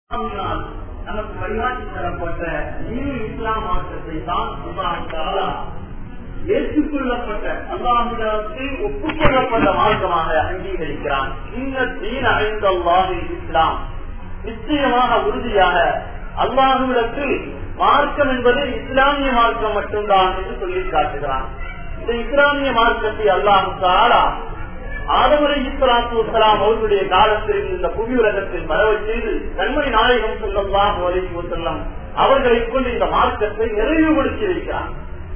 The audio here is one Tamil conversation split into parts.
அல்லாஹ்வினால் நமக்கு வழிகாட்டி தரப்பட்ட நீர் இஸ்லாம் மாற்றத்தை தான் அல்லாஹாலா ஏற்றுக்கொள்ளப்பட்ட அல்லாஹிடத்தில் ஒப்புக்கொள்ளப்பட்ட மார்க்கமாக அங்கீகரிக்கிறான் இந்த தீன் அழிந்தல்லாஹி இஸ்லாம் நிச்சயமாக உறுதியாக அல்லாஹுவிடத்தில் மார்க்கம் என்பது இஸ்லாமிய மார்க்கம் மட்டும்தான் என்று சொல்லி காட்டுகிறான் இந்த இஸ்லாமிய மார்க்கத்தை அல்லாஹு தாலா ஆதமலை இஸ்லாத்து வசலாம் அவர்களுடைய காலத்தில் இந்த புவி உலகத்தில் வரவை செய்து நன்மை நாயகம் சொல்லலாம் வலைக்கு செல்லம் அவர்களை கொண்டு இந்த மார்க்கத்தை நிறைவுபடுத்தி இருக்கிறார்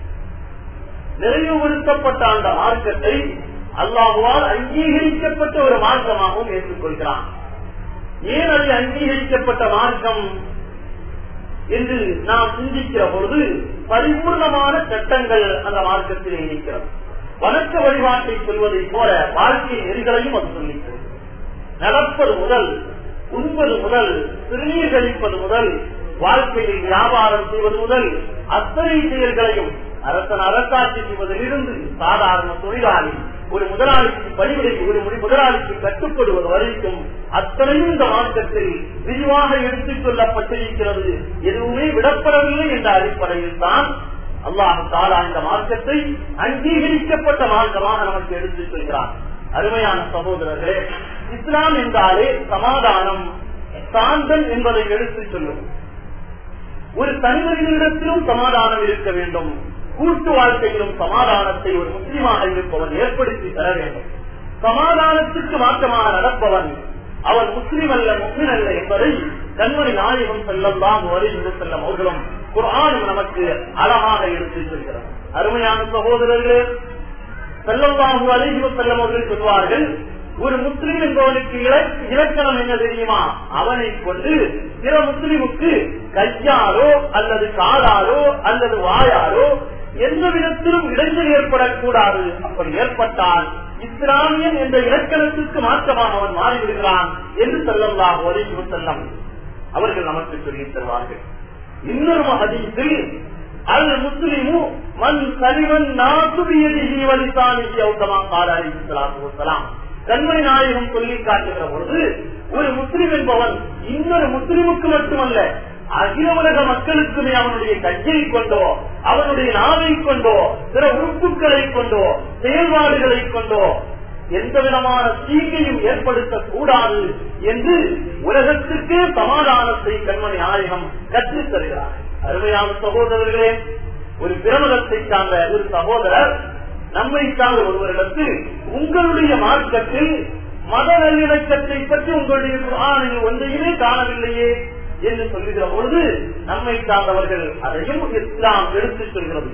நிறைவுபடுத்தப்பட்ட அந்த மார்க்கத்தை அல்லாஹுவால் அங்கீகரிக்கப்பட்ட ஒரு மார்க்கமாகவும் ஏற்றுக்கொள்கிறான் ஏன் அது அங்கீகரிக்கப்பட்ட மார்க்கம் என்று நாம் சிந்திக்கிற பொழுது பரிபூர்ணமான சட்டங்கள் அந்த மார்க்கத்தில் இருக்கிறது வணக்க வழிபாட்டை சொல்வதை போல வாழ்க்கை நெறிகளையும் அது சொல்லிக்கிறது நடப்பது முதல் உண்பது முதல் சிறுநீர் கழிப்பது முதல் வாழ்க்கையில் வியாபாரம் செய்வது முதல் அத்தனை செயல்களையும் அரசன் அரசாட்சி செய்வதிலிருந்து சாதாரண தொழிலாளி ஒரு முதலாளிக்கு பணிவிடை ஒரு முதலாளிக்கு கட்டுப்படுவது வரைக்கும் அத்தனையும் இந்த மார்க்கத்தில் விரிவாக எடுத்துக் கொள்ளப்பட்டிருக்கிறது எதுவுமே விடப்படவில்லை என்ற அடிப்படையில் தான் அல்லாஹு தாலா இந்த மார்க்கத்தை அங்கீகரிக்கப்பட்ட மார்க்கமாக நமக்கு எடுத்துச் சொல்கிறார் அருமையான சகோதரர்களே இஸ்லாம் என்றாலே சமாதானம் சாந்தன் என்பதை எடுத்துச் சொல்லும் ஒரு தனிமனிதனிடத்திலும் சமாதானம் இருக்க வேண்டும் கூட்டு வாழ்க்கையிலும் சமாதானத்தை ஒரு முஸ்லீமாக இருப்பவன் ஏற்படுத்தி தர வேண்டும் சமாதானத்துக்கு மாற்றமாக நடப்பவன் அவன் முஸ்லீம் அல்ல முஸ்லிம் அல்ல என்பதை கண்மணி நாயகம் செல்லலாம் வருகின்ற செல்லம் அவர்களும் குரானும் நமக்கு அழகாக எடுத்து சொல்கிறார் அருமையான சகோதரர்களே செல்லல்லாஹு அலிஹி செல்லம் அவர்கள் சொல்வார்கள் ஒரு முஸ்லிம் என்பவனுக்கு இலக்கணம் என்ன தெரியுமா அவனை கொண்டு பிற முஸ்லிமுக்கு கையாலோ அல்லது காலாலோ அல்லது வாயாலோ எந்த விதத்திலும் இடைஞ்சல் ஏற்படக்கூடாது அப்படி ஏற்பட்டால் இஸ்லாமியன் என்ற இலக்கணத்திற்கு மாற்றமாக அவன் மாறிவிடுகிறான் என்று சொல்லலாம் ஒலிவு செல்லம் அவர்கள் நமக்கு சொல்லித் தருவார்கள் இன்னொரு மகதீசில் அல் முஸ்லிமு மண் கலிவன் நாசுபியதி ஜீவனித்தானி ஔத்தமா காலாரி சலாம் கண்மை நாயகம் சொல்லி காட்டுகிற பொழுது ஒரு முஸ்லிம் என்பவன் இன்னொரு முஸ்லிமுக்கு மட்டுமல்ல அகில உலக மக்களுக்குமே அவனுடைய கையை கொண்டோ அவனுடைய நாவை கொண்டோ பிற உறுப்புகளை கொண்டோ செயல்பாடுகளை கொண்டோ எந்த விதமான தீங்கையும் ஏற்படுத்தக் கூடாது என்று உலகத்துக்கே சமாதானத்தை கண்மணி நாயகம் கற்றுத் தருகிறார் அருமையான சகோதரர்களே ஒரு பிரமதத்தை சார்ந்த ஒரு சகோதரர் நம்மை சார்ந்த ஒருவரிடத்தில் உங்களுடைய மார்க்கத்தில் மத நல்லிணக்கத்தை பற்றி உங்களுடைய குரானில் ஒன்றையுமே காணவில்லையே என்று சொல்லுகிற பொழுது நம்மை சார்ந்தவர்கள் அதையும் இஸ்லாம் எடுத்துச் சொல்கிறது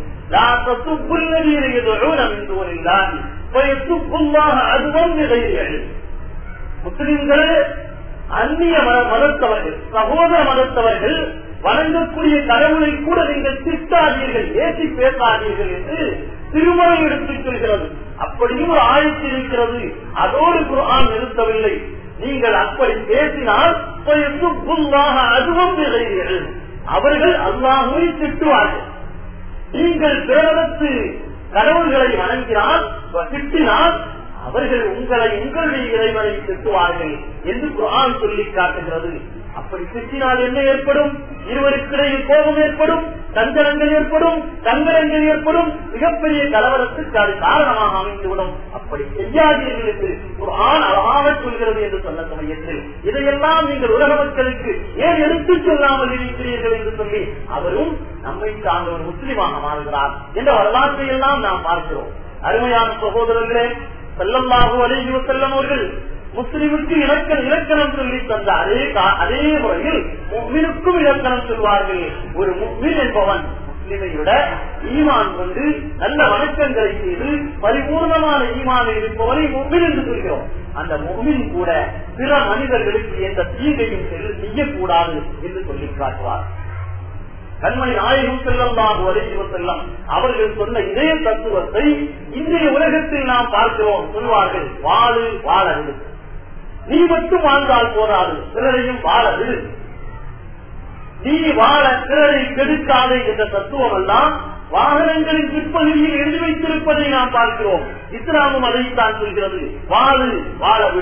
முஸ்லிம்கள் அந்நிய மதத்தவர்கள் சகோதர மதத்தவர்கள் வணங்கக்கூடிய கடவுளை கூட நீங்கள் திட்டாதீர்கள் ஏற்றி பேசாதீர்கள் என்று திருமணை எடுத்துச் சொல்கிறது அப்படியும் ஒரு ஆயத்து இருக்கிறது அதோடு குரான் நிறுத்தவில்லை நீங்கள் அப்படி பேசினால் அதுவும் நிலையீர்கள் அவர்கள் அல்லாஹுவை திட்டுவார்கள் நீங்கள் பிறகு கடவுள்களை வணங்கினால் திட்டினால் அவர்கள் உங்களை உங்களுடைய இறைவனை திட்டுவார்கள் என்று குரான் சொல்லி காட்டுகிறது அப்படி திட்டினால் என்ன ஏற்படும் இருவருக்கிடையில் கோபம் ஏற்படும் சஞ்சலங்கள் ஏற்படும் சங்கரங்கள் ஏற்படும் மிகப்பெரிய கலவரத்துக்கு அது காரணமாக அமைந்துவிடும் அப்படி செய்யாதீர்கள் என்று ஒரு ஆண் அழகாக சொல்கிறது என்று சொன்ன சமயத்தில் இதையெல்லாம் நீங்கள் உலக மக்களுக்கு ஏன் எடுத்துச் சொல்லாமல் இருக்கிறீர்கள் என்று சொல்லி அவரும் நம்மை சார்ந்த ஒரு முஸ்லிமாக மாறுகிறார் என்ற வரலாற்றை எல்லாம் நாம் பார்க்கிறோம் அருமையான சகோதரர்களே செல்லமாக அலைஜி செல்லம் அவர்கள் முஸ்லிமுக்கு இலக்கண இலக்கணம் சொல்லி தந்த அதே அதே முறையில் முக்மினுக்கும் இலக்கணம் சொல்வார்கள் ஒரு முக்மின் என்பவன் முஸ்லிமை விட ஈமான் கொண்டு நல்ல வணக்கங்களை செய்து பரிபூர்ணமான ஈமான் இருப்பவனை முக்மின் என்று சொல்கிறோம் அந்த முக்மின் கூட பிற மனிதர்களுக்கு எந்த தீங்கையும் செய்யக்கூடாது என்று சொல்லி காட்டுவார் கண்மணி நாயகம் செல்லலாம் வரைவு செல்லம் அவர்கள் சொன்ன இதே தத்துவத்தை இன்றைய உலகத்தில் நாம் பார்க்கிறோம் சொல்வார்கள் வாழு வாழ விடு நீ மட்டும் வாழ்ந்தால் போராது பிறரையும் வாழ விடு நீ வாழ பிறரை கெடுக்காதே என்ற தத்துவம் எல்லாம் வாகனங்களின் பிற்பகுதியில் எழுதி வைத்திருப்பதை நாம் பார்க்கிறோம் இஸ்லாமும் அதைத்தான் சொல்கிறது வாழு வாழ விடு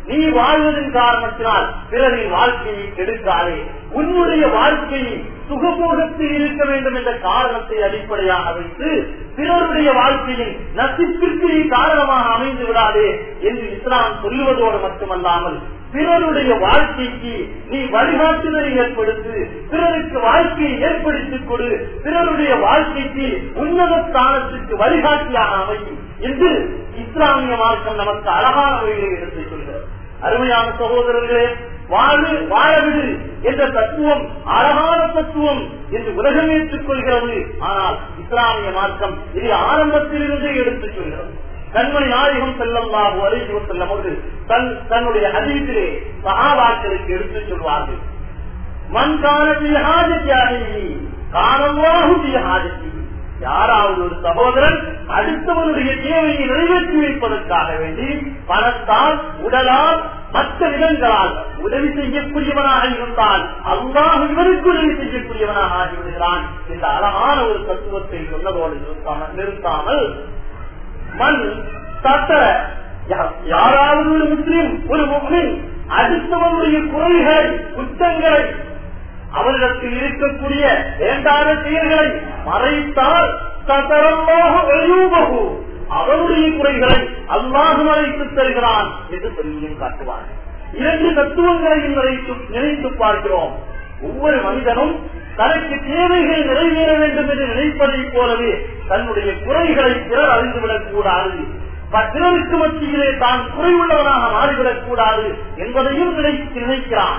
நீ வாழ்வதன் காரணத்தினால் பிறரின் வாழ்க்கையை கெடுக்காதே உன்னுடைய வாழ்க்கையை சுகபோகத்தில் இருக்க வேண்டும் என்ற காரணத்தை அடிப்படையாக வைத்து பிறருடைய வாழ்க்கையின் நசிப்பிற்கு நீ காரணமாக அமைந்து விடாதே என்று இஸ்லாம் சொல்லுவதோடு மட்டுமல்லாமல் பிறருடைய வாழ்க்கைக்கு நீ வழிகாட்டுதலை ஏற்படுத்து பிறருக்கு வாழ்க்கையை ஏற்படுத்திக் கொடு பிறருடைய வாழ்க்கைக்கு உன்னத ஸ்தானத்திற்கு வழிகாட்டியாக அமையும் என்று இஸ்லாமிய மார்க்கம் நமக்கு அழகான முறையிலே எடுத்துச் சொல்கிறது அருமையான சகோதரர்களே வாழு வாழவிடு என்ற தத்துவம் அழகான தத்துவம் என்று உலகம் ஏற்றுக் கொள்கிறது ஆனால் இஸ்லாமிய மார்க்கம் இது ஆரம்பத்திலிருந்தே எடுத்துச் சொல்கிறது கண்மணி நாயகம் செல்லம்லாக அறிவு செல்லும் போது தன் தன்னுடைய அதிகத்திலே சகாபாக்களுக்கு எடுத்துச் சொல்வார்கள் மண் காணத்தியாகி காணவாகுதியாகி யாராவது ஒரு சகோதரன் அடுத்தவனுடைய தேவையை நிறைவேற்றி வைப்பதற்காக வேண்டி பணத்தால் உடலால் மற்ற விதங்களால் உதவி செய்யக்கூடியவனாக இருந்தால் அல்லாஹ் இவருக்கு உதவி செய்யக்கூடியவனாக ஆகிவிடுகிறான் இந்த அழகான ஒரு தத்துவத்தை சொன்னதோடு நிறுத்தாமல் நிறுத்தாமல் மண் தட்ட யாராவது ஒரு முஸ்லிம் ஒரு முஸ்லிம் அடுத்தவனுடைய குறைகளை குற்றங்களை அவரிடத்தில் இருக்கக்கூடிய வேண்டாத செயல்களை மறைத்தால் தரமாக எழுபகு அவருடைய குறைகளை அல்லாஹு மறைத்து தருகிறான் என்று சொல்லியும் காட்டுவார் இரண்டு தத்துவங்களையும் நினைத்து நினைத்து பார்க்கிறோம் ஒவ்வொரு மனிதனும் தனக்கு தேவைகள் நிறைவேற வேண்டும் என்று நினைப்பதைப் போலவே தன்னுடைய குறைகளை பிறர் அறிந்துவிடக் கூடாது பிறருக்கு மத்தியிலே தான் குறைவுள்ளவனாக மாறிவிடக் கூடாது என்பதையும் நினைத்து நினைக்கிறான்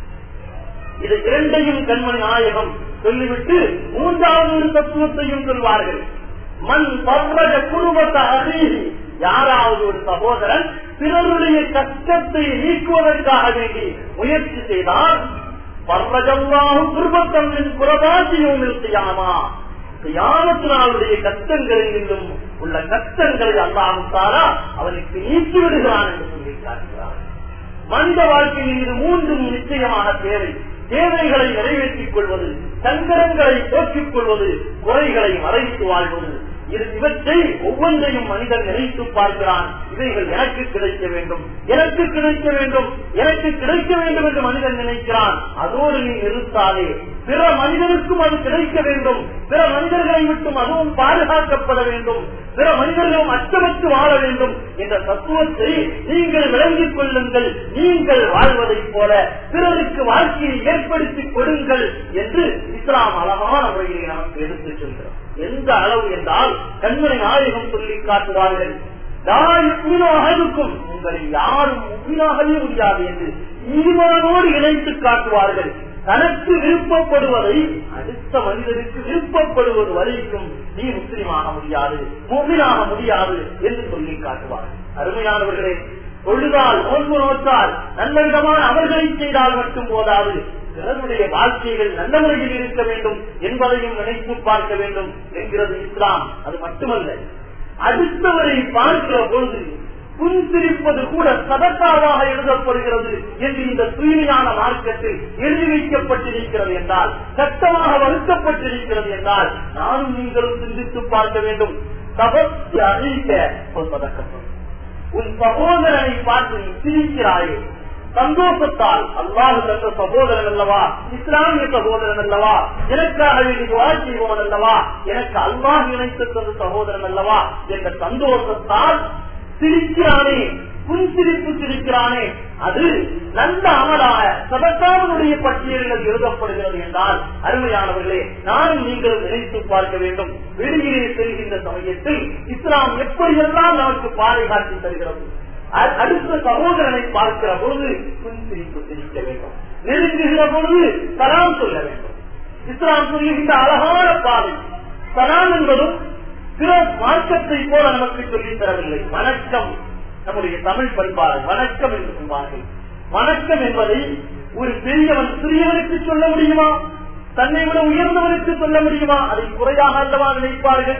இது இரண்டையும் கண்மணி நாயகம் சொல்லிவிட்டு மூன்றாவது ஒரு தத்துவத்தையும் சொல்வார்கள் மண் பர்வத குடும்பத்த அகீதி யாராவது ஒரு சகோதரன் பிறருடைய கஷ்டத்தை நீக்குவதற்காக வேண்டி முயற்சி செய்தால் பர்வஜம்மாவும் குடும்பத்தமின் புறபாசியும் நிறுத்தியாமா யானத்தினாளுடைய கஷ்டங்களில் இருந்தும் உள்ள கஷ்டங்களை அல்லாமுத்தாரா அவனுக்கு நீக்கி விடுகிறான் என்று சொல்லி காட்டுகிறார் மனித வாழ்க்கையில் இது மூன்றும் நிச்சயமாக தேவை தேவைகளை நிறைவேற்றிக் கொள்வது சங்கரங்களை போக்கிக் கொள்வது குறைகளை மறைத்து வாழ்வது இது இவற்றை ஒவ்வொன்றையும் மனிதன் நினைத்து பார்க்கிறான் இவைகள் எனக்கு கிடைக்க வேண்டும் எனக்கு கிடைக்க வேண்டும் எனக்கு கிடைக்க வேண்டும் என்று மனிதன் நினைக்கிறான் அதோடு நீ நிறுத்தாதே பிற மனிதனுக்கும் அது கிடைக்க வேண்டும் பிற மனிதர்களை விட்டும் அதுவும் பாதுகாக்கப்பட வேண்டும் பிற மனிதர்களும் அச்சமற்று வாழ வேண்டும் என்ற தத்துவத்தை நீங்கள் விளங்கிக் கொள்ளுங்கள் நீங்கள் வாழ்வதைப் போல பிறருக்கு வாழ்க்கையை ஏற்படுத்திக் கொடுங்கள் என்று இஸ்லாம் அழகான முறையை நமக்கு எடுத்துச் சொல்கிறோம் எந்த அளவு என்றால் கண்மணி நாயகம் சொல்லி காட்டுவார்கள் அகலுக்கும் உங்களை யாரும் உண்மையாகவே முடியாது என்று ஈமானோடு இணைத்து காட்டுவார்கள் தனக்கு விருப்பப்படுவதை அடுத்த மனிதனுக்கு விருப்பப்படுவது வரைக்கும் நீ முஸ்லிமாக முடியாது மூமினாக முடியாது என்று சொல்லி காட்டுவார் அருமையானவர்களே தொழுதால் நோன்பு நோற்றால் நல்ல விதமான அவர்களை செய்தால் மட்டும் போதாது பிறருடைய வாழ்க்கைகள் நல்ல முறையில் இருக்க வேண்டும் என்பதையும் நினைத்து பார்க்க வேண்டும் என்கிறது இஸ்லாம் அது மட்டுமல்ல அடுத்தவரை பார்க்கிற பொழுது புன்சிரிப்பது கூட சதக்காவாக எழுதப்படுகிறது என்று இந்த தூய்மையான மார்க்கத்தில் எழுதி வைக்கப்பட்டிருக்கிறது என்றால் சட்டமாக வகுக்கப்பட்டிருக்கிறது என்றால் நானும் நீங்களும் சிந்தித்து பார்க்க வேண்டும் சபத்தை அறிவிக்க ஒரு பதக்கம் உன் சகோதரனை பார்த்து நீ சிரிக்கிறாயே சந்தோஷத்தால் அல்லாஹு தந்த சகோதரன் அல்லவா இஸ்லாமிய சகோதரன் அல்லவா எனக்காக வேண்டி செய்வோன் அல்லவா எனக்கு அல்லாஹ் இணைத்து தந்த சகோதரன் அல்லவா என்ற சந்தோஷத்தால் சிரிக்கிறானே புன்சிரிப்பு சிரிக்கிறானே அது நல்ல அமலாக சதக்காவனுடைய பட்டியல்கள் எழுதப்படுகிறது என்றால் அருமையானவர்களே நானும் நீங்களும் நினைத்து பார்க்க வேண்டும் வெளியிலே செல்கின்ற சமயத்தில் இஸ்லாம் எப்படியெல்லாம் நமக்கு பாதை காட்டி தருகிறது அடுத்த சகோதரனை பார்க்கிற பொழுது புன்சிரிப்பு சிரிக்க வேண்டும் நெருங்குகிற பொழுது சலாம் சொல்ல வேண்டும் இஸ்லாம் சொல்லுகின்ற அழகான பாதை சலாம் என்பதும் பிற மார்க்கத்தை போல நமக்கு சொல்லித் தரவில்லை வணக்கம் நம்முடைய தமிழ் பண்பாடு வணக்கம் என்று சொல்வார்கள் வணக்கம் என்பதை ஒரு பெரியவன் சிறியவனுக்கு சொல்ல முடியுமா தன்னை விட உயர்ந்தவனுக்கு சொல்ல முடியுமா அதை குறையாக அல்லவா நினைப்பார்கள்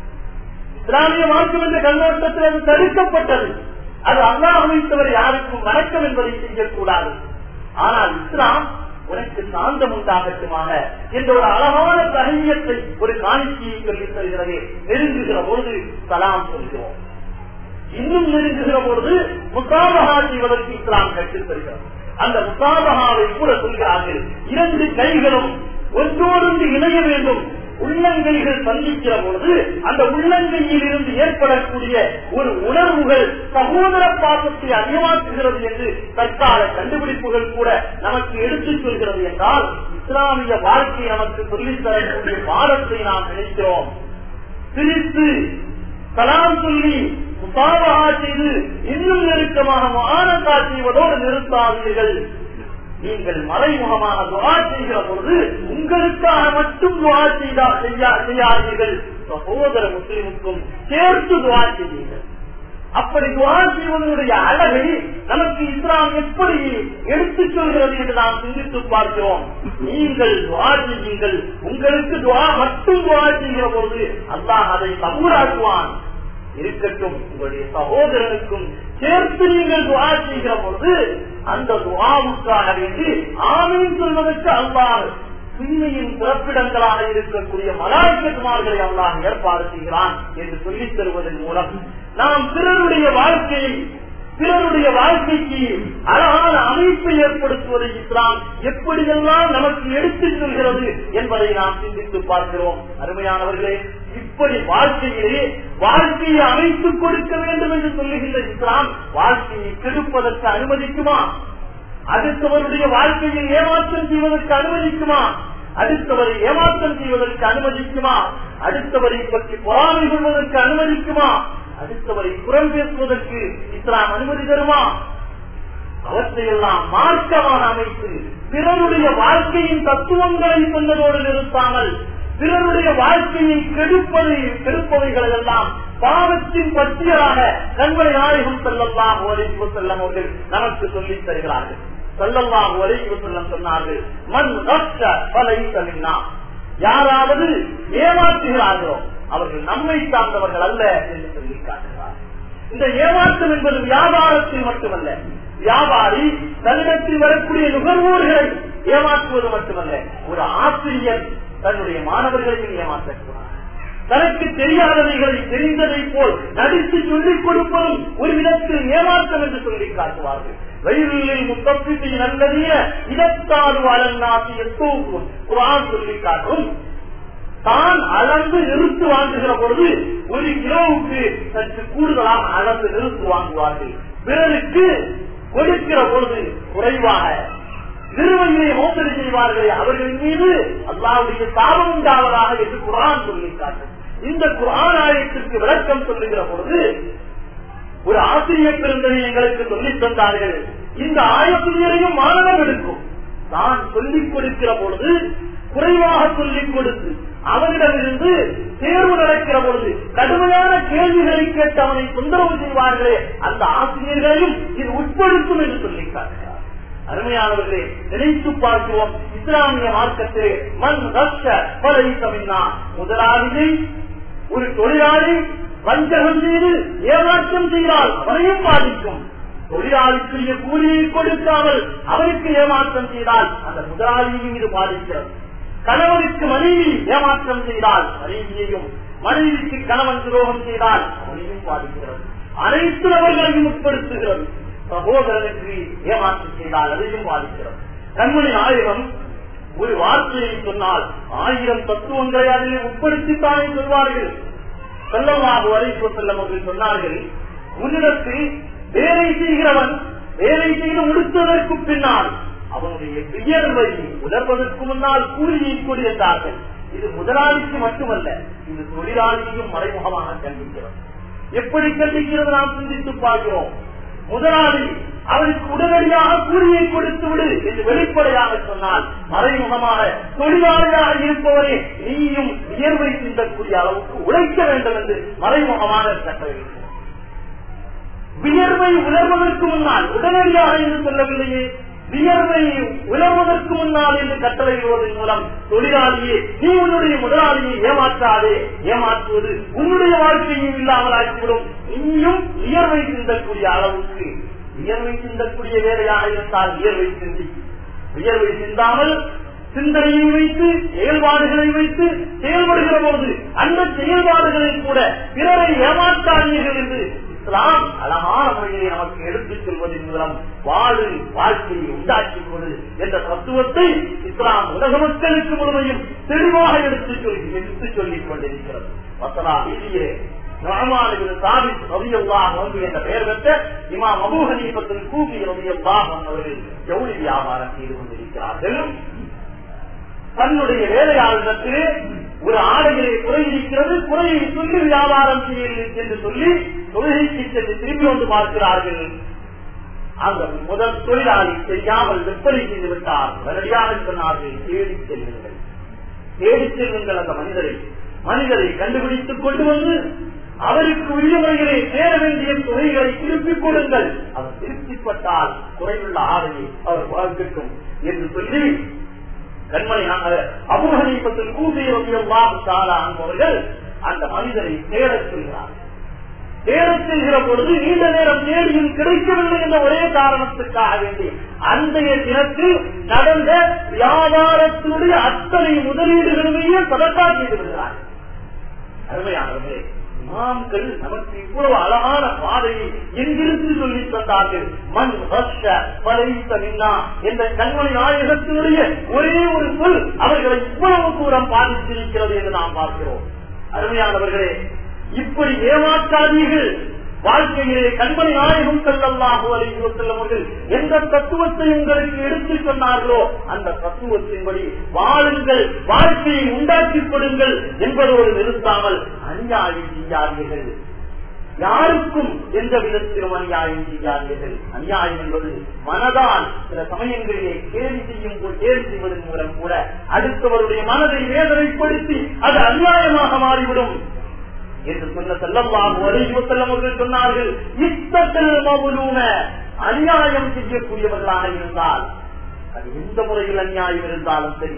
இஸ்லாமிய மார்க்கம் என்ற கண்ணோட்டத்தில் அது தடுக்கப்பட்டது அது அல்லாஹ் வைத்தவர் யாருக்கும் வணக்கம் என்பதை செய்யக்கூடாது ஆனால் இஸ்லாம் உனக்கு சாந்தம் உண்டாகட்டுமாக என்ற ஒரு அழகான தகையத்தை ஒரு காணிக்கையை சொல்லி தருகிறதே நெருங்குகிற பொழுது சலாம் சொல்கிறோம் இன்னும் நெருங்குகிற பொழுது முசாபகா செய்வதற்கு இஸ்லாம் கற்றுத் தருகிறது அந்த முசாபகாவை கூட சொல்கிறார்கள் இரண்டு கைகளும் ஒன்றோடொன்று இணைய வேண்டும் உள்ளங்கைகள் சந்திக்கிற பொழுது அந்த உள்ளங்கையில் இருந்து ஏற்படக்கூடிய ஒரு உணர்வுகள் சகோதர பாசத்தை அதிகமாக்குகிறது என்று தற்கால கண்டுபிடிப்புகள் கூட நமக்கு எடுத்துச் சொல்கிறது என்றால் இஸ்லாமிய வாழ்க்கை நமக்கு சொல்லித் தரக்கூடிய பாடத்தை நாம் நினைக்கிறோம் பிரித்து கலாம் சொல்லி முசாபகா செய்து இன்னும் நெருக்கமாக மானதா செய்வதோடு நிறுத்தாதீர்கள் நீங்கள் மறைமுகமாக துவா செய்கிற பொழுது உங்களுக்காக மட்டும் துவா செய்தா செய்யா- செய்யாதீர்கள் சகோதர முஸ்லிமுக்கும் சேர்த்து துவா செய்யுங்கள் அப்படி துவா செய்வதனுடைய அழகை நமக்கு இஸ்லாம் எப்படி எடுத்துச் சொல்கிறது என்று நாம் சிந்தித்து பார்க்கிறோம் நீங்கள் துவா செய்யுங்கள் உங்களுக்கு துவா மட்டும் துவா செய்கிற பொழுது அல்லாஹ் அதை கபூராக்குவான் இருக்கட்டும் உங்களுடைய சகோதரனுக்கும் சேர்த்து நீங்கள் துவா செய்கிற பொழுது அந்த துவாவுக்காக வேண்டி ஆமீன் சொல்வதற்கு அல்லாஹ் சின்னையின் பிறப்பிடங்களாக இருக்கக்கூடிய மலாய்க்கத்துமார்களை அல்லாஹ் ஏற்பாடு செய்கிறான் என்று சொல்லித் தருவதன் மூலம் நாம் பிறருடைய வாழ்க்கையை பிறருடைய வாழ்க்கைக்கு அழகான அமைப்பை ஏற்படுத்துவதை இஸ்லாம் எப்படியெல்லாம் நமக்கு எடுத்துச் சொல்கிறது என்பதை நாம் சிந்தித்து பார்க்கிறோம் அருமையானவர்களே இப்படி வாழ்க்கையிலே வாழ்க்கையை அமைத்துக் கொடுக்க வேண்டும் என்று சொல்லுகின்ற இஸ்லாம் வாழ்க்கையை கெடுப்பதற்கு அனுமதிக்குமா அடுத்தவருடைய வாழ்க்கையை ஏமாற்றம் செய்வதற்கு அனுமதிக்குமா அடுத்தவரை ஏமாற்றம் செய்வதற்கு அனுமதிக்குமா அடுத்தவரை பற்றி பொறாமை கொள்வதற்கு அனுமதிக்குமா அடுத்தவரை புறம் பேசுவதற்கு இஸ்லாம் அனுமதி தருமா அவற்றையெல்லாம் மார்க்கமாக அமைத்து பிறருடைய வாழ்க்கையின் தத்துவங்களை சொன்னதோடு நிறுத்தாமல் பிறருடைய வாழ்க்கையை கெடுப்பதை கெடுப்பவைகள் எல்லாம் பாவத்தின் பட்டியலாக கண்மணி நாயகம் செல்லல்லாம் ஒலிப்பு செல்லம் அவர்கள் நமக்கு சொல்லித் தருகிறார்கள் செல்லல்லாம் ஒலிப்பு செல்லம் சொன்னார்கள் மண் ரஷ்ட பலை தலினா யாராவது ஏமாற்றுகிறார்களோ அவர்கள் நம்மை சார்ந்தவர்கள் அல்ல என்று சொல்லி காட்டுகிறார் இந்த ஏமாற்றம் என்பது வியாபாரத்தில் மட்டுமல்ல வியாபாரி தன்னிடத்தில் வரக்கூடிய நுகர்வோர்களை ஏமாற்றுவது மட்டுமல்ல ஒரு ஆசிரியர் தன்னுடைய மாணவர்களையும் ஏமாற்றக்கூடாது தனக்கு தெரியாதவைகளை தெரிந்ததை போல் நடித்து சொல்லிக் கொடுப்பதும் ஒரு விதத்தில் ஏமாற்றம் என்று சொல்லி காட்டுவார்கள் வயிறில் முத்தப்பிட்டு நல்லதிய இதத்தாறு வளர்நாசி எத்தோக்கும் குரான் சொல்லி காட்டும் தான் அளந்து நிறுத்து வாங்குகிற பொழுது ஒரு கிலோவுக்கு சற்று கூடுதலாக அளந்து நிறுத்து வாங்குவார்கள் பிறருக்கு கொடுக்கிற பொழுது குறைவாக நிறுவனங்களை மோசடி செய்வார்களே அவர்களின் மீது அல்லாவுடைய சாபம் உண்டாவதாக என்று குரான் சொல்லி காட்டும் இந்த குரான் ஆயத்திற்கு விளக்கம் சொல்லுகிற பொழுது ஒரு ஆசிரியர் பெருந்தனை எங்களுக்கு சொல்லித் தந்தார்கள் இந்த ஆயத்திரியரையும் மாணவம் எடுக்கும் நான் சொல்லிக் கொடுக்கிற பொழுது குறைவாக சொல்லிக் கொடுத்து அவனிடமிருந்து தேர்வு நடக்கிற பொழுது கடுமையான கேள்விகளை கேட்டு அவனை தொந்தரவு செய்வார்களே அந்த ஆசிரியர்களையும் இது உட்படுத்தும் என்று சொல்லிக் காட்டுகிறார் அருமையானவர்களே நினைத்து பார்க்கிறோம் இஸ்லாமிய மார்க்கத்திலே மண் ரஷ்ட பலை தமிழ்னா முதலாளியை ஒரு தொழிலாளி வஞ்சகம் செய்து ஏமாற்றம் செய்தால் அவனையும் பாதிக்கும் தொழிலாளிக்குரிய கூலியை கொடுக்காமல் அவருக்கு ஏமாற்றம் செய்தால் அந்த முதலாளியின் மீது பாதிக்கிறது கணவனுக்கு மனைவி ஏமாற்றம் செய்தால் மனைவியையும் மனைவிக்கு கணவன் துரோகம் செய்தால் அவனையும் பாதிக்கிறது அனைத்து நபர்களையும் உட்படுத்துகிறது சகோதரனுக்கு ஏமாற்றம் செய்தால் அதையும் பாதிக்கிறது கண்மணி ஆயிரம் ஒரு வார்த்தையை சொன்னால் ஆயிரம் தத்துவங்களை அதில் உட்படுத்தித்தானே சொல்வார்கள் செல்லமாக வரைப்பு செல்லம் அவர்கள் சொன்னார்கள் உன்னிடத்தில் வேலை செய்கிறவன் வேலை செய்து முடித்ததற்கு பின்னால் அவனுடைய வியர்வை உணர்வதற்கு முன்னால் கூலியை கொடியிருந்தார்கள் இது முதலாளிக்கு மட்டுமல்ல இது தொழிலாளியையும் மறைமுகமாக கண்டிக்கிறது எப்படி கண்டிக்கிறது நாம் சிந்தித்து பார்க்கிறோம் முதலாளி அவருக்கு உடனடியாக கூலியை கொடுத்து விடு என்று வெளிப்படையாக சொன்னால் மறைமுகமாக தொழிலாளியாக இருப்பவரே நீயும் வியர்வை சிந்தக்கூடிய அளவுக்கு உழைக்க வேண்டும் என்று மறைமுகமான கட்டளை வியர்வை உணர்வதற்கு முன்னால் உடனடியாக என்று சொல்லவில்லையே வியர்வை உணர்வதற்கு முன்னால் என்று கட்டளையிடுவதன் மூலம் தொழிலாளியே நீ உன்னுடைய முதலாளியை ஏமாற்றாதே ஏமாற்றுவது உன்னுடைய வாழ்க்கையும் இல்லாமல் ஆக்கிவிடும் நீயும் வியர்வை சிந்தக்கூடிய அளவுக்கு வியர்வை சிந்தக்கூடிய வேலையாக இருந்தால் வியர்வை சிந்தி வியர்வை சிந்தாமல் சிந்தனையை வைத்து செயல்பாடுகளை வைத்து செயல்படுகிற போது அந்த செயல்பாடுகளில் கூட பிறரை ஏமாற்றாதீர்கள் என்று இஸ்லாம் அழகான முறையை நமக்கு எடுத்துச் சொல்வதன் மூலம் வாழு வாழ்க்கையை உண்டாக்கிக் கொடு என்ற தத்துவத்தை இஸ்லாம் உலக மக்களுக்கு முழுமையும் தெளிவாக எடுத்துச் சொல்லி எடுத்துச் சொல்லிக் கொண்டிருக்கிறது மசலா வீதியே என்ற பெயர் பெற்ற இமாம் அபூஹனீபத்தில் கூபி ரவியல்லாஹ் அவர்கள் ஜவுளி வியாபாரம் செய்து கொண்டிருக்கிறார்கள் தன்னுடைய வேலையாளர்களுக்கு ஒரு ஆடையிலே குறை இருக்கிறது குறையை சொல்லி வியாபாரம் செய்யுங்கள் என்று சொல்லி தொழுகைக்கு சென்று திரும்பி வந்து பார்க்கிறார்கள் அந்த முதல் தொழிலாளி செய்யாமல் விற்பனை செய்து விட்டார் உடனடியாக சொன்னார்கள் தேடி செல்லுங்கள் தேடி செல்லுங்கள் அந்த மனிதரை மனிதரை கண்டுபிடித்துக் கொண்டு வந்து அவருக்கு உரிய முறைகளை சேர வேண்டிய தொகைகளை திருப்பிக் கொடுங்கள் அவர் திருப்திப்பட்டால் குறைவுள்ள ஆடையை அவர் வாழ்க்கட்டும் என்று சொல்லி கண்மணி அபுகனீபத்தில் கூட்டியவர்கள் அந்த மனிதரை தேடச் செல்கிறார் தேடச் செல்கிற பொழுது நீண்ட நேரம் தேடியும் கிடைக்கவில்லை என்ற ஒரே காரணத்துக்காக வேண்டி அன்றைய தினத்தில் நடந்த வியாபாரத்தினுடைய அத்தனை முதலீடுகளுமே பதக்கா செய்து விடுகிறார் அருமையானவர்களே இமாம்கள் நமக்கு இவ்வளவு அழகான பாதையை எங்கிருந்து சொல்லி தந்தார்கள் மண் ஹர்ஷ பலைத்த மின்னா என்ற கண்மணி நாயகத்தினுடைய ஒரே ஒரு சொல் அவர்களை இவ்வளவு தூரம் பாதித்திருக்கிறது என்று நாம் பார்க்கிறோம் அருமையானவர்களே இப்படி ஏமாற்றாதீர்கள் வாழ்க்கையிலே கண்மணி நாயகம் செல்லல்லாஹோ அலைவோ செல்லவர்கள் எந்த தத்துவத்தை உங்களுக்கு எடுத்துச் சொன்னார்களோ அந்த தத்துவத்தின்படி வாழுங்கள் வாழ்க்கையை உண்டாக்கிக் கொடுங்கள் என்பதோடு நிறுத்தாமல் அநியாயம் செய்யாதீர்கள் யாருக்கும் எந்த விதத்திலும் அநியாயம் செய்யாதீர்கள் அநியாயம் என்பது மனதால் சில சமயங்களிலே கேள்வி செய்யும் கேள்வி செய்வதன் மூலம் கூட அடுத்தவருடைய மனதை வேதனைப்படுத்தி அது அநியாயமாக மாறிவிடும் என்று சொன்ன செல்லமாக செல்லவர்கள் சொன்னார்கள் இத்தத்தில் மவுலூன அநியாயம் செய்யக்கூடியவர்களாக இருந்தால் அது எந்த முறையில் அநியாயம் இருந்தாலும் சரி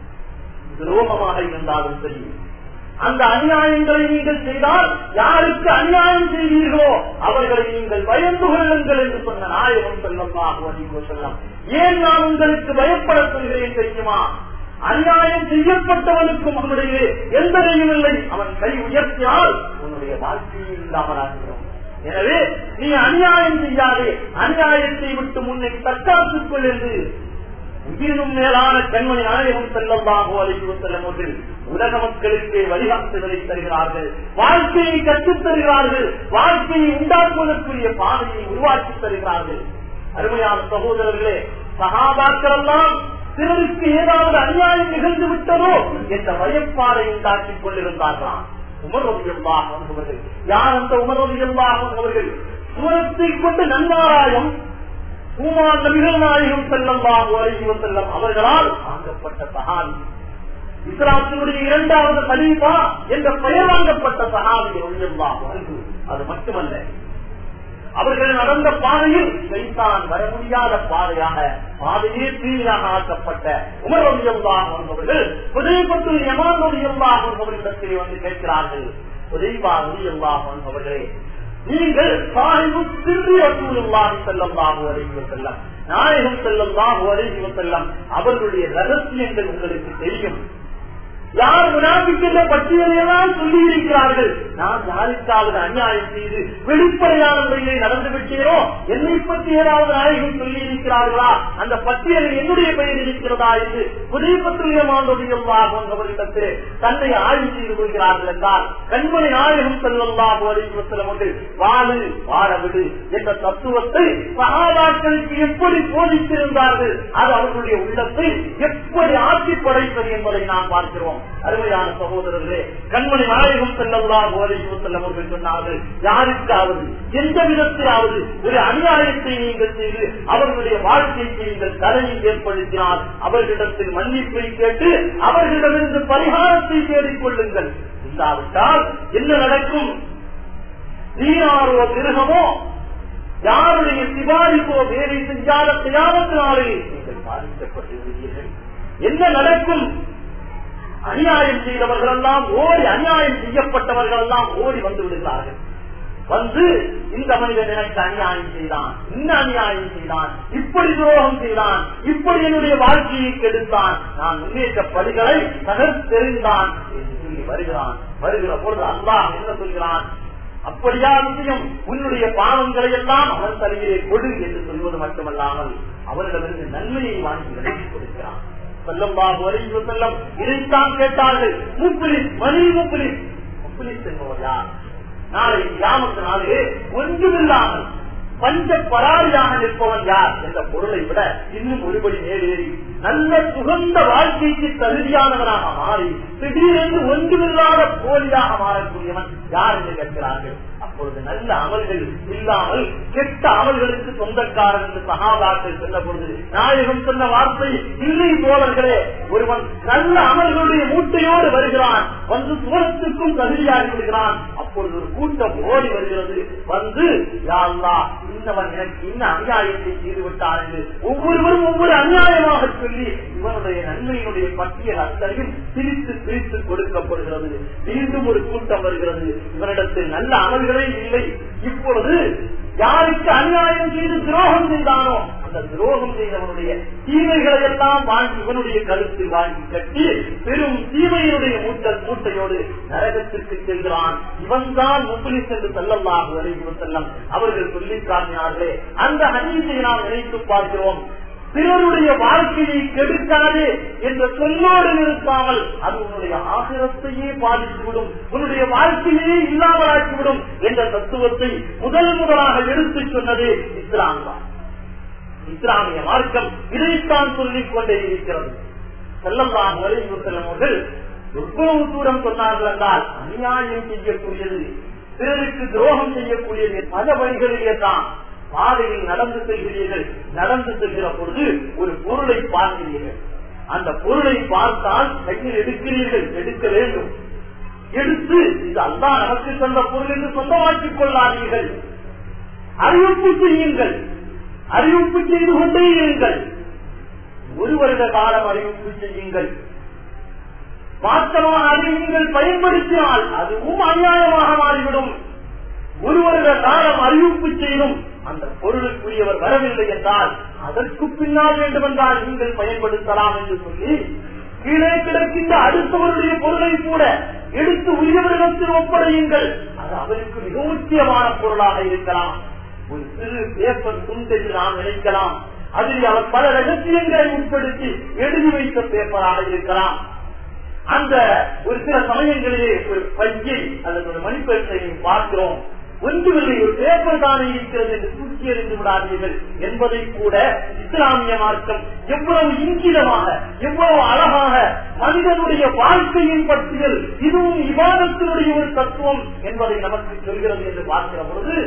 துரோகமாக இருந்தாலும் சரி அந்த அநியாயங்களை நீங்கள் செய்தால் யாருக்கு அநியாயம் செய்வீர்களோ அவர்களை நீங்கள் பயந்து கொள்ளுங்கள் என்று சொன்ன நாயகம் செல்லமாக செல்லம் ஏன் நான் உங்களுக்கு பயப்பட சொல்கிறேன் தெரியுமா அநியாயம் செய்யப்பட்டவனுக்கும் அவனுடைய எந்த இல்லை அவன் கை உயர்த்தினால் உன்னுடைய வாழ்க்கையை இல்லாமலாகிறோம் எனவே நீ அநியாயம் செய்யாதே அநியாயத்தை விட்டு முன்னை தற்காத்துக் கொள் என்று உயிரினும் மேலான கண்மணி நாயகம் செல்லம்பாகோ அழைத்து செல்லும் உலக மக்களுக்கு வழிகாட்டுதலை தருகிறார்கள் வாழ்க்கையை கற்றுத் தருகிறார்கள் வாழ்க்கையை உண்டாக்குவதற்குரிய பாதையை உருவாக்கி தருகிறார்கள் அருமையான சகோதரர்களே சகாபாக்கள் எல்லாம் சிலருக்கு ஏதாவது அநியாயம் நிகழ்ந்து விட்டதோ என்ற பயப்பாடை உண்டாக்கிக் கொண்டிருந்தார்களாம் உமரவியல்லாக வந்தவர்கள் யார் அந்த உமரவியல்லாக வந்தவர்கள் சுரத்தை கொண்டு நன்மாராயம் பூமான் நபிகள் நாயகம் செல்லம்பாக அறிவு செல்லம் அவர்களால் வாங்கப்பட்ட சகாதி இஸ்லாத்தினுடைய இரண்டாவது கலீபா என்ற பெயர் வாங்கப்பட்ட சகாதி ஒழியல்லாக அது மட்டுமல்ல அவர்கள் நடந்த பாதையில் சைத்தான் வர முடியாத பாதையாக பாதையே தீவிராக ஆக்கப்பட்ட உமரொழியல்லாக வந்தவர்கள் புதைப்பட்டு யமானொழியல்லாக வந்தவர்களிடத்தில் வந்து கேட்கிறார்கள் புதைவா ஒழியல்லாக வந்தவர்களே நீங்கள் சாஹிபு சிறிய சூழலாகி செல்லம்பாக அறிவு செல்லம் நாயகம் செல்லம்பாக அறிவு செல்லம் அவர்களுடைய ரகசியங்கள் உங்களுக்கு தெரியும் யார் முனாபிக்கின்ற பட்டியலையெல்லாம் சொல்லி இருக்கிறார்கள் நான் யாருக்காவது அநியாயம் செய்து வெளிப்படையான முறையிலே நடந்து விட்டேனோ என்னை பற்றி ஏதாவது நாயகம் சொல்லி இருக்கிறார்களா அந்த பட்டியலில் என்னுடைய பெயர் இருக்கிறதா என்று புதிய பத்திரிகைமாண்டவர்களிடத்திலே தன்னை ஆய்வு செய்து கொள்கிறார்கள் என்றால் கண்மணி நாயகம் செல்லல்லாஹு அலிவசலமர்கள் வாழு வாழ விடு என்ற தத்துவத்தை சகாபாக்களுக்கு எப்படி போதித்திருந்தார்கள் அது அவர்களுடைய உள்ளத்தை எப்படி ஆட்சி படைப்பது என்பதை நாம் பார்க்கிறோம் அருமையான சகோதரர்களே கண்மணி நாயகம் செல்லல்லாஹு அலிவசல்லம் அவர்கள் சொன்னார்கள் யாருக்காவது எந்த விதத்திலாவது ஒரு அநியாயத்தை நீங்கள் செய்து அவர்களுடைய வாழ்க்கைக்கு நீங்கள் தலையை ஏற்படுத்தினால் அவர்களிடத்தில் மன்னிப்பை கேட்டு அவர்களிடமிருந்து பரிகாரத்தை தேடிக் கொள்ளுங்கள் இல்லாவிட்டால் என்ன நடக்கும் தீனாரோ மிருகமோ யாருடைய சிபாரிப்போ வேலை செஞ்சாத தியாகத்தினாலே நீங்கள் பாதிக்கப்பட்டு விடுவீர்கள் என்ன நடக்கும் அநியாயம் செய்தவர்கள் எல்லாம் ஓடி அநியாயம் செய்யப்பட்டவர்கள் எல்லாம் ஓடி வந்து விடுகிறார்கள் வந்து இந்த மனிதன் எனக்கு அநியாயம் செய்தான் இந்த அநியாயம் செய்தான் இப்படி துரோகம் செய்தான் இப்படி என்னுடைய வாழ்க்கையை கெடுத்தான் நான் முன்னேற்ற பணிகளை தகர்த்தெறிந்தான் என்று சொல்லி வருகிறான் வருகிற பொழுது அல்லாஹ் என்ன சொல்கிறான் அப்படியா விஷயம் உன்னுடைய பாவங்களை எல்லாம் அவன் தலையிலே கொடு என்று சொல்வது மட்டுமல்லாமல் அவரிடமிருந்து நன்மையை வாங்கி விலகி கொடுக்கிறான் செல்லம்பாபு வரைவு செல்லம் இதைத்தான் கேட்டார்கள் முப்பிலிஸ் மணி முப்பிலிஸ் முப்பிலிஸ் என்பவர் யார் நாளை கிராமத்து நாளிலே ஒன்றுமில்லாமல் பஞ்ச பராரியாக நிற்பவன் யார் என்ற பொருளை விட இன்னும் ஒருபடி மேலேறி நல்ல சுகந்த வாழ்க்கைக்கு தகுதியானவனாக மாறி திடீரென்று ஒன்றுமில்லாத போலியாக மாறக்கூடியவன் யார் என்று கேட்கிறார்கள் அப்பொழுது நல்ல அமல்கள் இல்லாமல் கெட்ட அமல்களுக்கு சொந்தக்காரன் என்று சகாபாக்கள் சொன்ன பொழுது நாயகம் சொன்ன வார்த்தை இல்லை தோழர்களே ஒருவன் நல்ல அமல்களுடைய மூட்டையோடு வருகிறான் வந்து சுவரத்துக்கும் தகுதியாகி விடுகிறான் அப்பொழுது ஒரு கூட்டம் ஓடி வருகிறது வந்து யாழ்லா இன்னவன் எனக்கு இன்ன அநியாயத்தை செய்து விட்டான் என்று ஒவ்வொருவரும் ஒவ்வொரு அநியாயமாக சொல்லி இவனுடைய நன்மையினுடைய பட்டியல் அத்தனையும் பிரித்து பிரித்து கொடுக்கப்படுகிறது மீண்டும் ஒரு கூட்டம் வருகிறது இவனிடத்தில் நல்ல அமல்களே இல்லை இப்பொழுது யாருக்கு அநியாயம் செய்து துரோகம் செய்தானோ அந்த துரோகம் செய்தவனுடைய தீமைகளை எல்லாம் வாங்கி இவனுடைய கருத்தில் வாங்கி கட்டி பெரும் தீமையினுடைய மூட்டல் மூட்டையோடு நரகத்திற்கு செல்கிறான் இவன் தான் முப்ளிஸ் என்று செல்லல்லாக வரைவு செல்லம் அவர்கள் சொல்லி காட்டினார்களே அந்த ஹனீஸை நாம் நினைத்து பார்க்கிறோம் பிறருடைய வாழ்க்கையை கெடுக்காதே என்ற சொல்லோடு நிறுத்தாமல் அது உன்னுடைய ஆசிரத்தையே பாதித்துவிடும் உன்னுடைய வாழ்க்கையே இல்லாமலாக்கிவிடும் என்ற தத்துவத்தை முதல் முதலாக எடுத்துச் சொன்னது இஸ்லாம் தான் இஸ்லாமிய மார்க்கம் இதைத்தான் சொல்லிக் கொண்டே இருக்கிறது செல்லம்தான் வரைவு செல்லவர்கள் எவ்வளவு தூரம் சொன்னார்கள் என்றால் அநியாயம் செய்யக்கூடியது பிறருக்கு துரோகம் செய்யக்கூடியது பல வழிகளிலே தான் பாதையில் நடந்து செல்கிறீர்கள் நடந்து செல்கிற பொழுது ஒரு பொருளை பார்க்கிறீர்கள் அந்த பொருளை பார்த்தால் கையில் எடுக்கிறீர்கள் எடுக்க வேண்டும் எடுத்து இது அல்லா நமக்கு சொந்த பொருள் என்று சொந்தமாக்கிக் கொள்ளாதீர்கள் அறிவிப்பு செய்யுங்கள் அறிவிப்பு செய்து கொண்டே இருங்கள் ஒரு வருட காலம் அறிவிப்பு செய்யுங்கள் மாற்றமாக அதை நீங்கள் பயன்படுத்தினால் அதுவும் அநியாயமாக மாறிவிடும் ஒரு வருட காலம் அறிவிப்பு செய்தும் அந்த பொருளுக்குரியவர் வரவில்லை என்றால் அதற்கு பின்னால் வேண்டுமென்றால் நீங்கள் பயன்படுத்தலாம் என்று சொல்லி கீழே கிடக்கின்ற அடுத்தவருடைய பொருளை கூட எடுத்து உரியவரிடத்தில் ஒப்படையுங்கள் அது அவருக்கு மிக முக்கியமான பொருளாக இருக்கலாம் ஒரு சிறு பேப்பர் துண்டென்று நாம் நினைக்கலாம் அதில் அவர் பல ரகசியங்களை உட்படுத்தி எழுதி வைத்த பேப்பராக இருக்கலாம் அந்த ஒரு சில சமயங்களிலே ஒரு பையை அல்லது ஒரு மணிப்பேட்டை பார்க்கிறோம் ஒன்றுமில்லை ஒரு பேப்பர் தானே இருக்கிறது என்று தூக்கி எறிந்து விடாதீர்கள் என்பதை கூட இஸ்லாமிய மார்க்கம் எவ்வளவு இங்கிதமாக எவ்வளவு அழகாக மனிதனுடைய வாழ்க்கையின் பட்டியல் இதுவும் விவாதத்தினுடைய ஒரு தத்துவம் என்பதை நமக்கு சொல்கிறது என்று பார்க்கிற பொழுது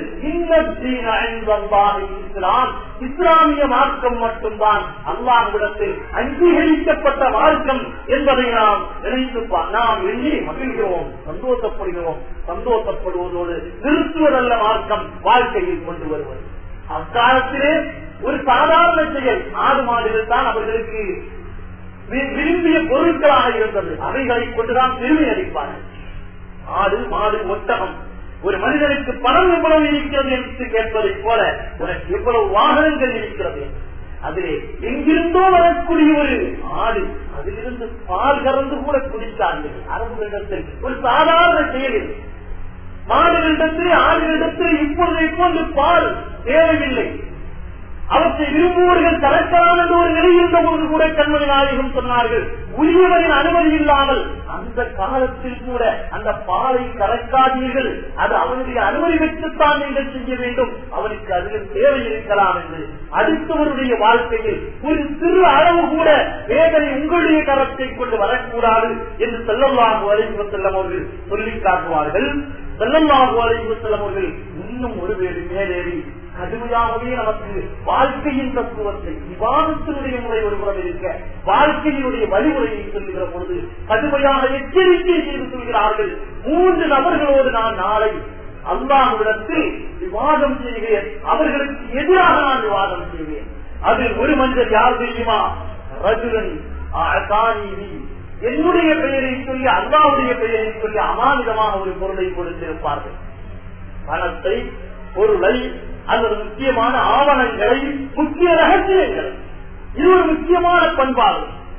இஸ்லாம் இஸ்லாமிய மார்க்கம் மட்டும்தான் அல்லாஹ்விடத்தில் அங்கீகரிக்கப்பட்ட மார்க்கம் என்பதை நாம் நினைத்து நாம் எண்ணி மகிழ்கிறோம் சந்தோஷப்படுகிறோம் சந்தோஷப்படுவதோடு நிறுத்துவதல்ல மார்க்கம் வாழ்க்கையில் கொண்டு வருவது அக்காலத்திலே ஒரு சாதாரண செயல் ஆடு மாடுகள் தான் அவர்களுக்கு விரும்பிய பொருட்களாக இருந்தது அவைகளை கொண்டுதான் பெருமை அளிப்பார்கள் ஆடு மாடு ஒட்டகம் ஒரு மனிதனுக்கு பணம் எவ்வளவு இருக்கிறது என்று கேட்பதை போல உனக்கு எவ்வளவு வாகனங்கள் இருக்கிறது அதிலே எங்கிருந்தோ வரக்கூடிய ஒரு ஆடு அதிலிருந்து பால் கறந்து கூட குடித்தார்கள் அரபுகளிடத்தில் ஒரு சாதாரண செயலில் மாடுகளிடத்தில் ஆடுகளிடத்தில் இப்பொழுது இப்பொழுது பால் தேவையில்லை அவற்றை விரும்புவர்கள் கலக்கலாம் என்ற ஒரு நிலை இருந்த பொழுது கூட கண்மணி நாயகம் சொன்னார்கள் உரியவரின் அனுமதி இல்லாமல் அந்த காலத்தில் கூட அந்த பாலை கலக்காதீர்கள் அது அவனுடைய அனுமதி பெற்றுத்தான் நீங்கள் செய்ய வேண்டும் அவனுக்கு அதில் தேவை இருக்கலாம் என்று அடுத்தவருடைய வாழ்க்கையில் ஒரு சிறு அளவு கூட வேதனை உங்களுடைய கரத்தை கொண்டு வரக்கூடாது என்று செல்லமாக அறிவு செல்லம் அவர்கள் சொல்லி காட்டுவார்கள் செல்லமாக அறிவு செல்லம் அவர்கள் இன்னும் ஒரு வேறு மேலேறி கடுமையாகவே நமக்கு வாழ்க்கையின் தத்துவத்தை விவாதத்தினுடைய முறை ஒரு புறம் இருக்க வாழ்க்கையினுடைய வழிமுறையை சொல்லுகிற பொழுது கடுமையாக எச்சரிக்கை செய்து சொல்கிறார்கள் மூன்று நபர்களோடு நான் நாளை அல்லாஹ்விடத்தில் விவாதம் செய்கிறேன் அவர்களுக்கு எதிராக நான் விவாதம் செய்வேன் அதில் ஒரு மனிதர் யார் தெரியுமா ரஜுரன் என்னுடைய பெயரை சொல்லி அல்லாவுடைய பெயரை சொல்லி அமானிதமாக ஒரு பொருளை கொடுத்திருப்பார்கள் பணத்தை பொருளை அல்லது முக்கியமான ஆவணங்களை முக்கிய ரகசியங்கள் இது ஒரு முக்கியமான பண்பாடு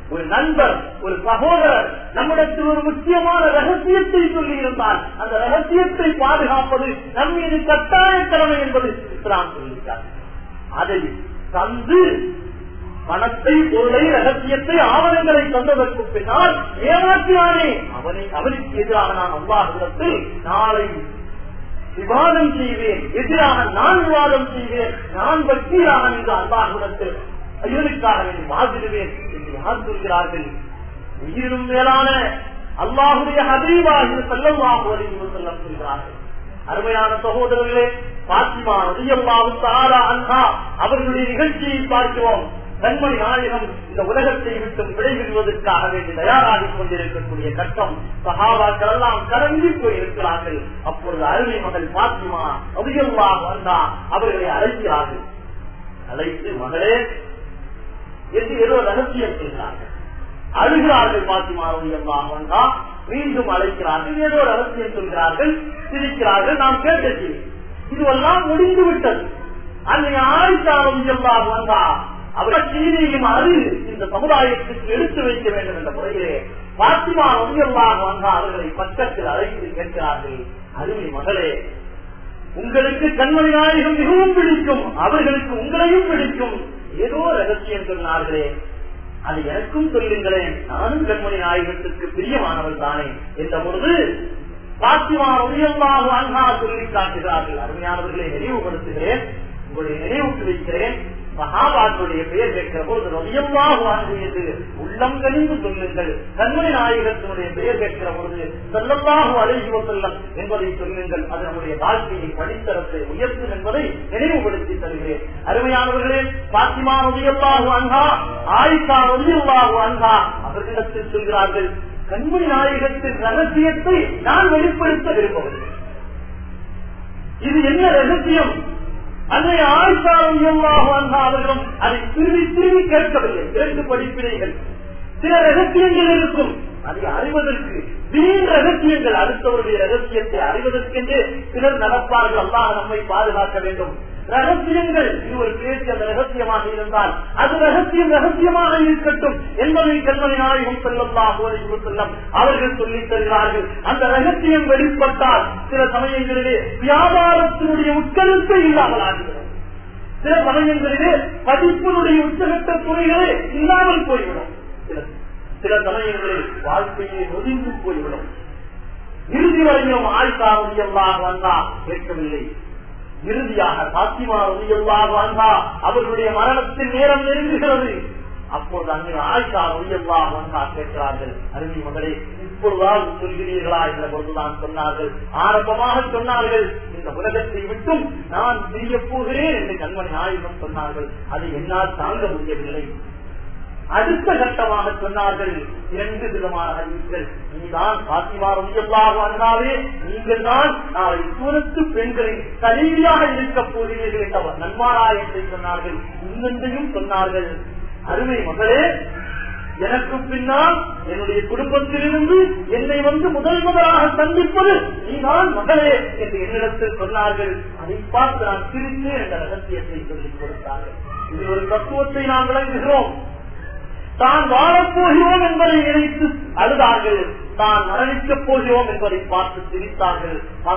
ஒரு நண்பர் ஒரு சகோதரர் நம்மிடத்தில் ஒரு முக்கியமான ரகசியத்தை சொல்லி இருந்தால் அந்த ரகசியத்தை பாதுகாப்பது நம் மீது கட்டாய கடமை என்பது இஸ்லாம் சொல்லியிருக்கார் அதை தந்து பணத்தை பொருளை ரகசியத்தை ஆவணங்களை தந்ததற்கு பின்னால் ஏமாற்றினானே அவனை அவனுக்கு எதிராக நான் அல்லாஹிடத்தில் நாளை விவாதம் செய்வேன் எதிராக நான் விவாதம் செய்வேன் நான் வக்கீலாக என்று அல்லாஹிடத்தில் இவனுக்காக வேண்டி வாதிடுவேன் என்று யார் சொல்கிறார்கள் உயிரினும் மேலான அல்லாஹுடைய ஹபீபாக செல்லவாக செல்லம் சொல்கிறார்கள் அருமையான சகோதரர்களே பாத்திமா ரதியல்லாவு தாரா அன்ஹா அவர்களுடைய நிகழ்ச்சியை பார்க்கிறோம் கண்மணி நாயகம் இந்த உலகத்தை விட்டு விடைபெறுவதற்காக வேண்டி தயாராகிக் கொண்டிருக்கக்கூடிய கட்டம் சகாபாக்கள் எல்லாம் கலங்கி போயிருக்கிறார்கள் அப்பொழுது அருமை மகள் பாத்திமா ரதியல்லாஹு அன்ஹா அவர்களை அழைக்கிறார்கள் அழைத்து மகளே என்று ஏதோ ரகசியம் செய்கிறார்கள் அழுகிறார்கள் பாத்திமா ரதியல்லாஹு அன்ஹா மீண்டும் அழைக்கிறார்கள் ஏதோ ரகசியம் சொல்கிறார்கள் சிரிக்கிறார்கள் நாம் கேட்டது இதுவெல்லாம் முடிந்து விட்டது அன்னைய ஆயிஷாரம் எல்லாம் வந்தா அவர் சீனையும் அறி இந்த சமுதாயத்துக்கு எடுத்து வைக்க வேண்டும் என்ற முறையிலே பாத்திமா ஒன்றியெல்லாம் வந்தா அவர்களை பக்கத்தில் அழைத்து கேட்கிறார்கள் அருமை மகளே உங்களுக்கு கண்மணி நாயகம் மிகவும் பிடிக்கும் அவர்களுக்கு உங்களையும் பிடிக்கும் ஏதோ ரகசியம் சொன்னார்களே அது எனக்கும் சொல்லுங்களேன் நானும் கண்மணி நாயகத்துக்கு பிரியமானவள் தானே என்ற பொழுது பாத்திமா உயர்வாக அண்ணா சொல்லி காட்டுகிறார்கள் அருமையானவர்களை நினைவுபடுத்துகிறேன் உங்களுடைய நினைவுக்கு வைக்கிறேன் மகாபாட்டுடைய பெயர் கேட்கிற பொழுது ரவியமாக வாங்கியது உள்ளம் கனிந்து சொல்லுங்கள் கண்மணி நாயகத்தினுடைய பெயர் கேட்கிற பொழுது செல்லமாக அழகி செல்லம் என்பதை சொல்லுங்கள் அது நம்முடைய வாழ்க்கையை படித்தரத்தை உயர்த்தும் என்பதை நினைவுபடுத்தி தருகிறேன் அருமையானவர்களே பாத்திமா ரவியல்லாஹு அன்ஹா ஆயிஷா ரவியல்லாஹு அன்ஹா அவர்களிடத்தில் சொல்கிறார்கள் கண்மணி நாயகத்தின் ரகசியத்தை நான் வெளிப்படுத்த விரும்பவில்லை இது என்ன ரகசியம் அன்றைய ஆழ்சாரம் அவர்களும் அதை திரும்பி திரும்பி கேட்கவில்லை இரண்டு படிப்பினைகள் சில ரகசியங்கள் இருக்கும் அதை அறிவதற்கு வீண் ரகசியங்கள் அடுத்தவருடைய ரகசியத்தை அறிவதற்கென்றே சிலர் நடப்பார்கள் அல்லாஹ் நம்மை பாதுகாக்க வேண்டும் ரகசியங்கள் இது ஒரு பேச்சு அந்த ரகசியமாக இருந்தால் அது ரகசியம் ரகசியமாக இருக்கட்டும் என்பதை கல்வனை நாயகம் செல்லமாக செல்லம் அவர்கள் சொல்லித் தருகிறார்கள் அந்த ரகசியம் வெளிப்பட்டால் சில சமயங்களிலே வியாபாரத்தினுடைய உட்கருத்தை இல்லாமல் ஆகிறது சில சமயங்களிலே படிப்பினுடைய உச்சகட்ட துறைகளே இல்லாமல் போய்விடும் சில சமயங்களில் வாழ்க்கையை நொதிந்து போய்விடும் இறுதி வரையிலும் ஆழ்த்தாரம் எல்லாம் வந்தா கேட்கவில்லை இறுதியாக பாத்திமா உயர்வாக வந்தா அவர்களுடைய மரணத்தின் நேரம் நெருங்குகிறது அப்போது அங்கே ஆயிஷா உயர்வாக வந்தா கேட்கிறார்கள் அருமை மகளே இப்பொழுதாவது சொல்கிறீர்களா என்ற பொழுதுதான் சொன்னார்கள் ஆரம்பமாக சொன்னார்கள் இந்த உலகத்தை விட்டும் நான் பிரிய போகிறேன் என்று கண்மணி நாயகம் சொன்னார்கள் அதை என்னால் தாங்க முடியவில்லை அடுத்த கட்டமாக சொன்னார்கள் இரண்டு விதமான அறிவிகள் நீதான் பாத்திமாரம் இயல்லாக வந்தாலே நீங்கள் தான் நாளை சூரத்து பெண்களின் தலைவியாக இருக்க போகிறீர்கள் என்ற நன்மாராயத்தை சொன்னார்கள் இன்னொன்றையும் சொன்னார்கள் அருமை மகளே எனக்கு பின்னால் என்னுடைய குடும்பத்திலிருந்து என்னை வந்து முதல் முதலாக சந்திப்பது நீதான் மகளே என்று என்னிடத்தில் சொன்னார்கள் அதை பார்த்து நான் சிரித்து என்ற ரகசியத்தை சொல்லிக் கொடுத்தார்கள் இது ஒரு தத்துவத்தை நாம் விளங்குகிறோம் தான் வாழப்போகிறோம் என்பதை நினைத்து அழுதார்கள் தான் மரணிக்கப் போகிறோம் என்பதை பார்த்து சிரித்தார்கள்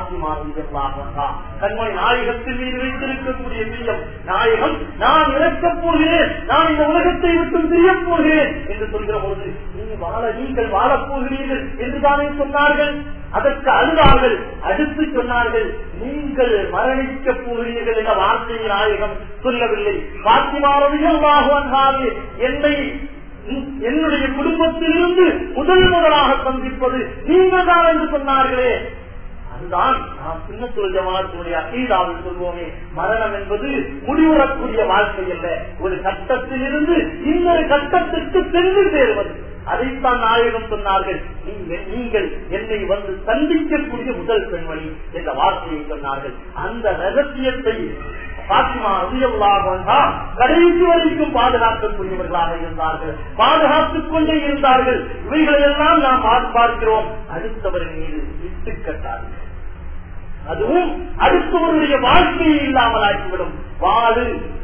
கண்மணி நாயகத்தின் மீது வைத்திருக்கக்கூடிய பிரியம் நாயகம் நான் இறக்கப் போகிறேன் நான் இந்த உலகத்தை விட்டு பிரியப் போகிறேன் என்று சொல்கிற போது நீ வாழ நீங்கள் வாழப் போகிறீர்கள் என்றுதானே சொன்னார்கள் அதற்கு அழுதார்கள் அடுத்து சொன்னார்கள் நீங்கள் மரணிக்கப் போகிறீர்கள் என்ற வார்த்தையை நாயகம் சொல்லவில்லை பாத்திமாரவியல்லாக என்னை என்னுடைய குடும்பத்திலிருந்து முதல் முதலாக சந்திப்பது நீங்கள் தான் என்று சொன்னார்களே அதுதான் நாம் சின்ன ஜமாத்துடைய அகீதாவில் சொல்வோமே மரணம் என்பது முடிவுறக்கூடிய வாழ்க்கை அல்ல ஒரு கட்டத்தில் இருந்து இன்னொரு கட்டத்திற்கு சென்று சேருவது அதைத்தான் நாயகம் சொன்னார்கள் நீங்கள் என்னை வந்து சந்திக்கக்கூடிய முதல் பெண்மணி என்ற வார்த்தையை சொன்னார்கள் அந்த ரகசியத்தை பாத்திமா அதிகமாக கடைசி வரைக்கும் பாதுகாக்கக்கூடியவர்களாக இருந்தார்கள் பாதுகாத்துக் கொண்டே இருந்தார்கள் இவைகளை எல்லாம் நாம் பார்க்கிறோம் அடுத்தவரின் மீது விட்டு கட்டார்கள் அதுவும் அடுத்தவருடைய வாழ்க்கையை இல்லாமல் ஆக்கிவிடும் வாழு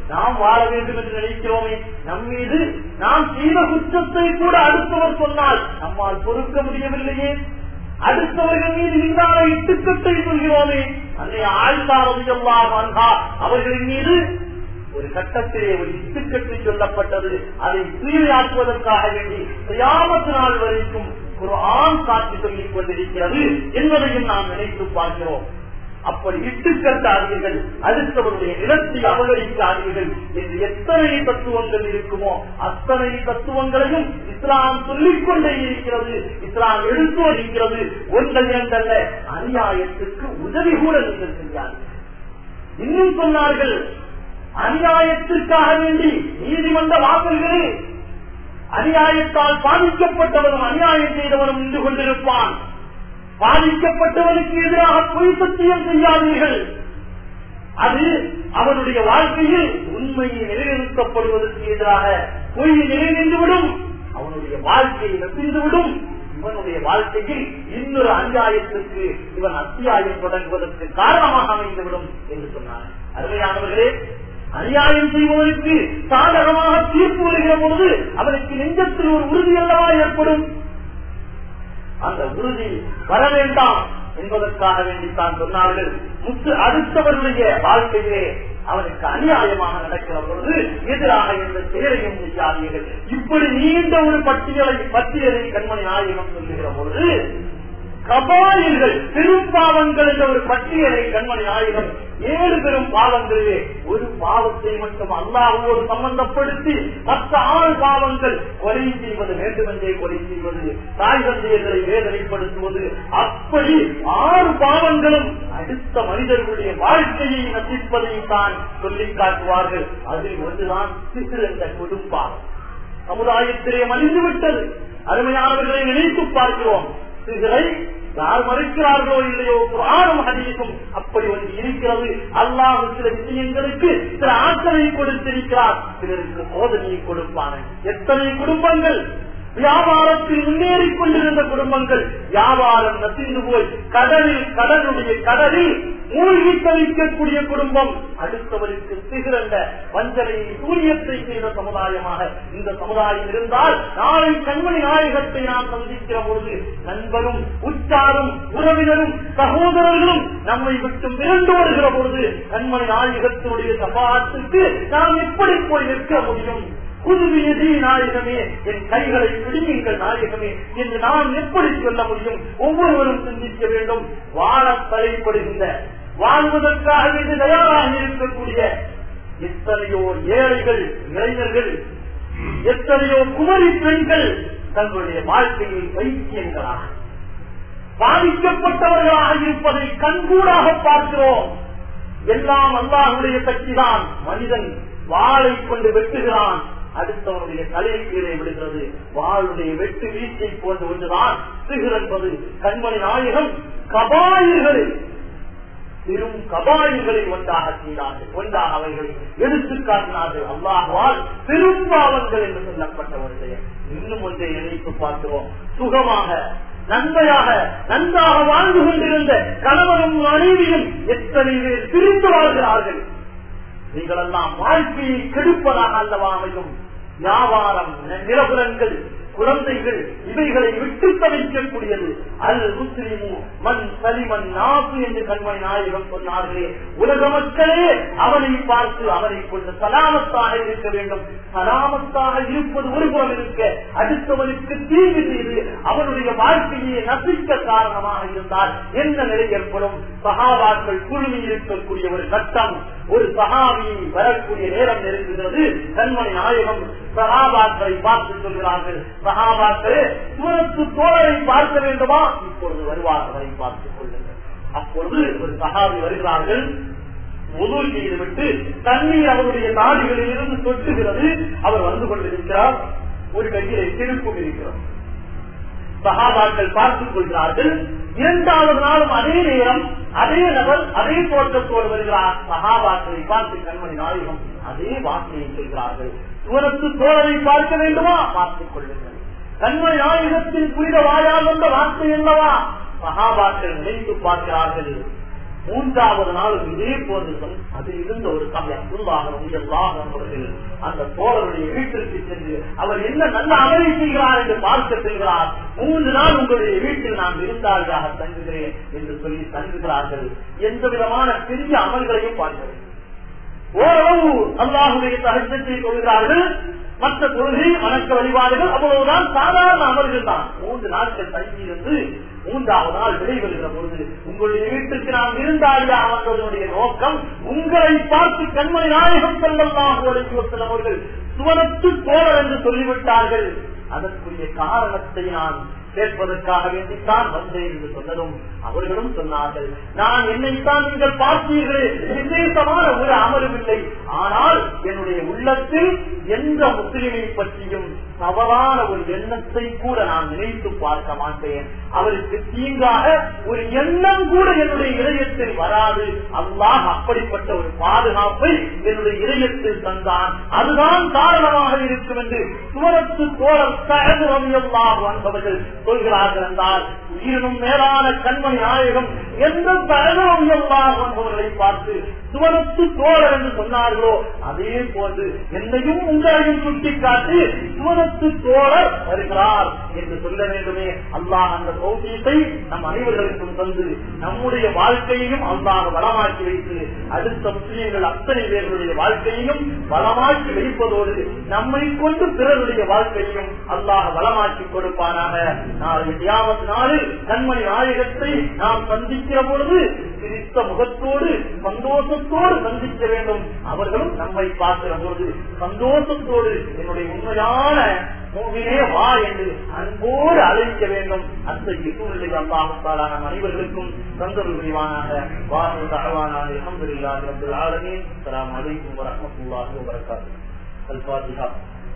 நாம் வாழ வேண்டும் என்று நினைக்கிறோமே நம் மீது நாம் செய்த குற்றத்தை கூட அடுத்தவர் சொன்னால் நம்மால் பொறுக்க முடியவில்லையே அடுத்தவர்கள் மீது இல்லாத இட்டுக்கட்டை சொல்கிறோமே அன்னை ஆழ்ந்தாரதியெல்லாம் வந்தா அவர்களின் மீது ஒரு கட்டத்திலே ஒரு இட்டுக்கட்டு சொல்லப்பட்டது அதை தூய்மையாக்குவதற்காக வேண்டி செய்யாமத்து நாள் வரைக்கும் ஒரு ஆண் காட்சி சொல்லிக் கொண்டிருக்கிறது என்பதையும் நாம் நினைத்து பார்க்கிறோம் அப்படி இட்டுக்கட்டாதீர்கள் அடுத்தவருடைய நிலத்தை அபகரிக்காதீர்கள் என்று எத்தனை தத்துவங்கள் இருக்குமோ அத்தனை தத்துவங்களையும் இஸ்லாம் சொல்லிக் கொண்டே இருக்கிறது இஸ்லாம் எடுத்து வருகிறது ஒன்றை இரண்டல்ல அநியாயத்திற்கு உதவி கூட நீங்கள் செய்யாதீர்கள் இன்னும் சொன்னார்கள் அநியாயத்திற்காக வேண்டி நீதிமன்ற வாசல்களே அநியாயத்தால் பாதிக்கப்பட்டவனும் அநியாயம் செய்தவனும் நின்று கொண்டிருப்பான் பாதிக்கப்பட்டவனுக்கு எதிராக பொய் சத்தியம் செய்யாதீர்கள் அது அவனுடைய வாழ்க்கையில் உண்மையை நிலைநிறுத்தப்படுவதற்கு எதிராக பொய் நிலைநின்றுவிடும் அவனுடைய வாழ்க்கையை நசிந்துவிடும் இவனுடைய வாழ்க்கையில் இன்னொரு அநியாயத்திற்கு இவன் அத்தியாயம் தொடங்குவதற்கு காரணமாக அமைந்துவிடும் என்று சொன்னார் அருமையானவர்களே அநியாயம் செய்வதற்கு சாதகமாக தீர்ப்பு வருகிற பொழுது அவனுக்கு நெஞ்சத்தில் ஒரு உறுதி அல்லவா ஏற்படும் அந்த உறுதி வர வேண்டாம் என்பதற்காக வேண்டித்தான் சொன்னார்கள் முத்து அடுத்தவருடைய வாழ்க்கையிலே அவனுக்கு அநியாயமாக நடக்கிற பொழுது எதிராக எந்த செயலையும் செய்யாதீர்கள் இப்படி நீண்ட ஒரு பட்டியலை பட்டியலை கண்மணி நாயகம் சொல்லுகிற பொழுது கபாயில்கள் பெரும் பாவங்கள் என்ற ஒரு பட்டியலை கண்மணி ஆயுதம் ஏழு பெரும் பாவங்களிலே ஒரு பாவத்தை மட்டும் அல்லாஹோடு சம்பந்தப்படுத்தி மற்ற ஆறு பாவங்கள் கொலை செய்வது வேண்டுமென்றே கொலை செய்வது தாய் தந்தையர்களை வேதனைப்படுத்துவது அப்படி ஆறு பாவங்களும் அடுத்த மனிதர்களுடைய வாழ்க்கையை நசிப்பதை தான் சொல்லிக் காட்டுவார்கள் அதில் ஒன்றுதான் சிறு என்ற குடும்பம் சமுதாயத்திலே மலிந்து விட்டது அருமையானவர்களை நினைத்து பார்க்கிறோம் சிறுகளை யார் மறுக்கிறார்களோ இல்லையோ ஆறும் ஹதீஸும் அப்படி ஒன்று இருக்கிறது அல்லாஹ் சில விஷயங்களுக்கு சில ஆற்றலை கொடுத்திருக்கிறார் சிலருக்கு சோதனையை கொடுப்பான எத்தனை குடும்பங்கள் வியாபாரத்தில் முன்னேறிக் கொண்டிருந்த குடும்பங்கள் வியாபாரம் நசிந்து போய் கடலில் கடலுடைய கடலில் மூழ்கி தவிக்கக்கூடிய குடும்பம் அடுத்தவருக்கு சிகிறந்த வஞ்சனையை சூரியத்தை செய்த சமுதாயமாக இந்த சமுதாயம் இருந்தால் நாளை கண்மணி நாயகத்தை நாம் சந்திக்கிற பொழுது நண்பரும் உச்சாரும் உறவினரும் சகோதரர்களும் நம்மை விட்டு மிரண்டு வருகிற பொழுது கண்மணி நாயகத்தினுடைய சபாத்துக்கு நாம் எப்படி போய் நிற்க முடியும் புதுவியதி நாயகமே என் கைகளை பிடியுங்கள் நாயகமே என்று நாம் எப்படி சொல்ல முடியும் ஒவ்வொருவரும் சிந்திக்க வேண்டும் வாழ தலைப்படுகின்ற வாழ்வதற்காக வேண்டி தயாராக இருக்கக்கூடிய எத்தனையோ ஏழைகள் இளைஞர்கள் எத்தனையோ குமரி பெண்கள் தங்களுடைய வாழ்க்கையில் வைத்தியங்களாக பாதிக்கப்பட்டவர்களாக இருப்பதை கண்கூடாக பார்க்கிறோம் எல்லாம் அல்லாஹுடைய சக்திதான் மனிதன் வாளை கொண்டு வெட்டுகிறான் அடுத்தவனுடைய தலையை கீழே விடுகிறது வாளுடைய வெட்டு வீச்சை போன்ற ஒன்றுதான் சிறுகள் என்பது கண்மணி நாயகம் கபாயிர்களில் பெரும் கபாயிர்களில் ஒன்றாக செய்தார்கள் ஒன்றாக அவைகளை எடுத்து காட்டினார்கள் அல்லாஹால் பெரும் பாவங்கள் என்று சொல்லப்பட்டவருடைய இன்னும் ஒன்றை நினைத்து பார்க்கிறோம் சுகமாக நன்மையாக நன்றாக வாழ்ந்து கொண்டிருந்த கணவனும் மனைவியும் எத்தனை பேர் பிரிந்து வாழ்கிறார்கள் நீங்கள் எல்லாம் வாழ்க்கையை கெடுப்பதாக அல்லவா அமையும் வியாபாரம் நிலபுரங்கள் குழந்தைகள் இவைகளை விட்டு தவிக்கக்கூடியது அல் முஸ்லிமு மண் சலிமன் நாசு என்று கண்மணி நாயகம் சொன்னார்களே உலக மக்களே அவனை பார்த்து அவனை கொண்டு சலாமத்தாக இருக்க வேண்டும் சலாமத்தாக இருப்பது ஒருபுறம் இருக்க அடுத்தவனுக்கு தீங்கு செய்து அவனுடைய வாழ்க்கையை நசிக்க காரணமாக இருந்தால் என்ன நிலை ஏற்படும் சகாபாக்கள் குழுமி இருக்கக்கூடிய ஒரு கட்டம் ஒரு சகாவி வரக்கூடிய நேரம் நெருங்குகிறது கண்மணி நாயகம் சகாபாக்களை பார்த்து சொல்கிறார்கள் சகாபாக்களே சூரத்து தோழரை பார்க்க வேண்டுமா இப்பொழுது வருவார் அவரை பார்த்துக் கொள்ளுங்கள் அப்பொழுது ஒரு சகாவி வருகிறார்கள் முதல் செய்துவிட்டு தண்ணீர் அவருடைய தாடிகளில் இருந்து சொட்டுகிறது அவர் வந்து கொண்டிருக்கிறார் ஒரு கையிலே திருப்பும் இருக்கிறார் சகாபாக்கள் பார்த்துக் கொள்கிறார்கள் இரண்டாவது நாளும் அதே நேரம் அதே நபர் அதே தோற்றத்தோடு வருகிறார் சகாபாக்களை பார்த்து கண்மணி நாயகம் அதே வார்த்தையை சொல்கிறார்கள் சுவரத்து தோழரை பார்க்க வேண்டுமா பார்த்துக் கொள்ளுங்கள் கண்மணி நாயகத்தின் புனித வாயால் வந்த வார்த்தை என்னவா சகாபாக்கள் நினைத்து பார்க்கிறார்கள் மூன்றாவது நாள் இதே போன்று அதில் இருந்த ஒரு சமயம் அப்துல்லாக அவர்கள் அந்த தோழருடைய வீட்டிற்கு சென்று அவர் என்ன நல்ல அமலை செய்கிறார் என்று பார்க்க செல்கிறார் மூன்று நாள் உங்களுடைய வீட்டில் நான் விருந்தாளியாக தங்குகிறேன் என்று சொல்லி தங்குகிறார்கள் எந்த விதமான பெரிய அமல்களையும் பார்க்கிறேன் ஓரளவு அல்லாஹுடைய சகஜத்தை கொள்கிறார்கள் மற்ற தொழுகை வணக்க வழிபாடுகள் அவ்வளவுதான் சாதாரண அமல்கள் தான் மூன்று நாட்கள் தங்கியிருந்து மூன்றாவது நாள் விடைபெறுகிற பொழுது உங்களுடைய வீட்டுக்கு நாம் விருந்தாளியாக வந்ததனுடைய நோக்கம் உங்களை பார்த்து கண்மணி நாயகம் செல்லலாம் அவர்கள் சுவனத்து தோழர் என்று சொல்லிவிட்டார்கள் அதற்குரிய காரணத்தை நான் கேட்பதற்காக வேண்டித்தான் வந்தேன் என்று சொன்னதும் அவர்களும் சொன்னார்கள் நான் என்னைத்தான் நீங்கள் பார்த்தீர்களே விசேஷமான ஒரு அமர்வில்லை ஆனால் என்னுடைய உள்ளத்தில் எந்த முஸ்லிமை பற்றியும் தவறான ஒரு எண்ணத்தை கூட நான் நினைத்து பார்க்க மாட்டேன் அவருக்கு தீங்காக ஒரு எண்ணம் கூட என்னுடைய இதயத்தில் வராது அல்லாஹ் அப்படிப்பட்ட ஒரு பாதுகாப்பை என்னுடைய இதயத்தில் தந்தான் அதுதான் காரணமாக இருக்கும் என்று சுவரத்து தோழர் சகதரவியல்லாக வந்தவர்கள் சொல்கிறார்கள் என்றால் உயிரினும் மேலான கண்மணி நாயகம் எந்த சகதரவியல்லாக வந்தவர்களை பார்த்து சுவரத்து தோழர் என்று சொன்னார்களோ அதே போன்று என்னையும் உங்களையும் சுட்டிக்காட்டி சுவரத்து தோழர் வருகிறார் என்று சொல்ல வேண்டுமே அல்லாஹ் அந்த சௌக்கியத்தை நம் அனைவர்களுக்கும் தந்து நம்முடைய வாழ்க்கையையும் அல்லாஹ் வளமாக்கி வைத்து அடுத்த முஸ்லீம்கள் அத்தனை பேர்களுடைய வாழ்க்கையையும் வளமாக்கி வைப்பதோடு நம்மை கொண்டு பிறருடைய வாழ்க்கையையும் அல்லாஹ் வளமாக்கி கொடுப்பானாக நாளை தியாமத் நாளில் கண்மணி நாயகத்தை நாம் சந்திக்கிற பொழுது சிரித்த முகத்தோடு சந்தோஷத்தோடு சந்திக்க வேண்டும் அவர்களும் நம்மை பார்க்கிற பொழுது சந்தோஷத்தோடு என்னுடைய உண்மையான மூவிலே வா என்று அன்போடு அழைக்க வேண்டும் அத்தகைய சூழ்நிலை அல்லாஹால நம் அனைவர்களுக்கும் தந்தொரு புரிவானாக வாசு தகவானாக அஹமதுல்லாஹி ரப்பல் ஆலமீன் அஸ்ஸலாமு அலைக்கும் வரஹ்மத்துல்லாஹி வபரகாத்துஹு அல் ஃபாத்திஹா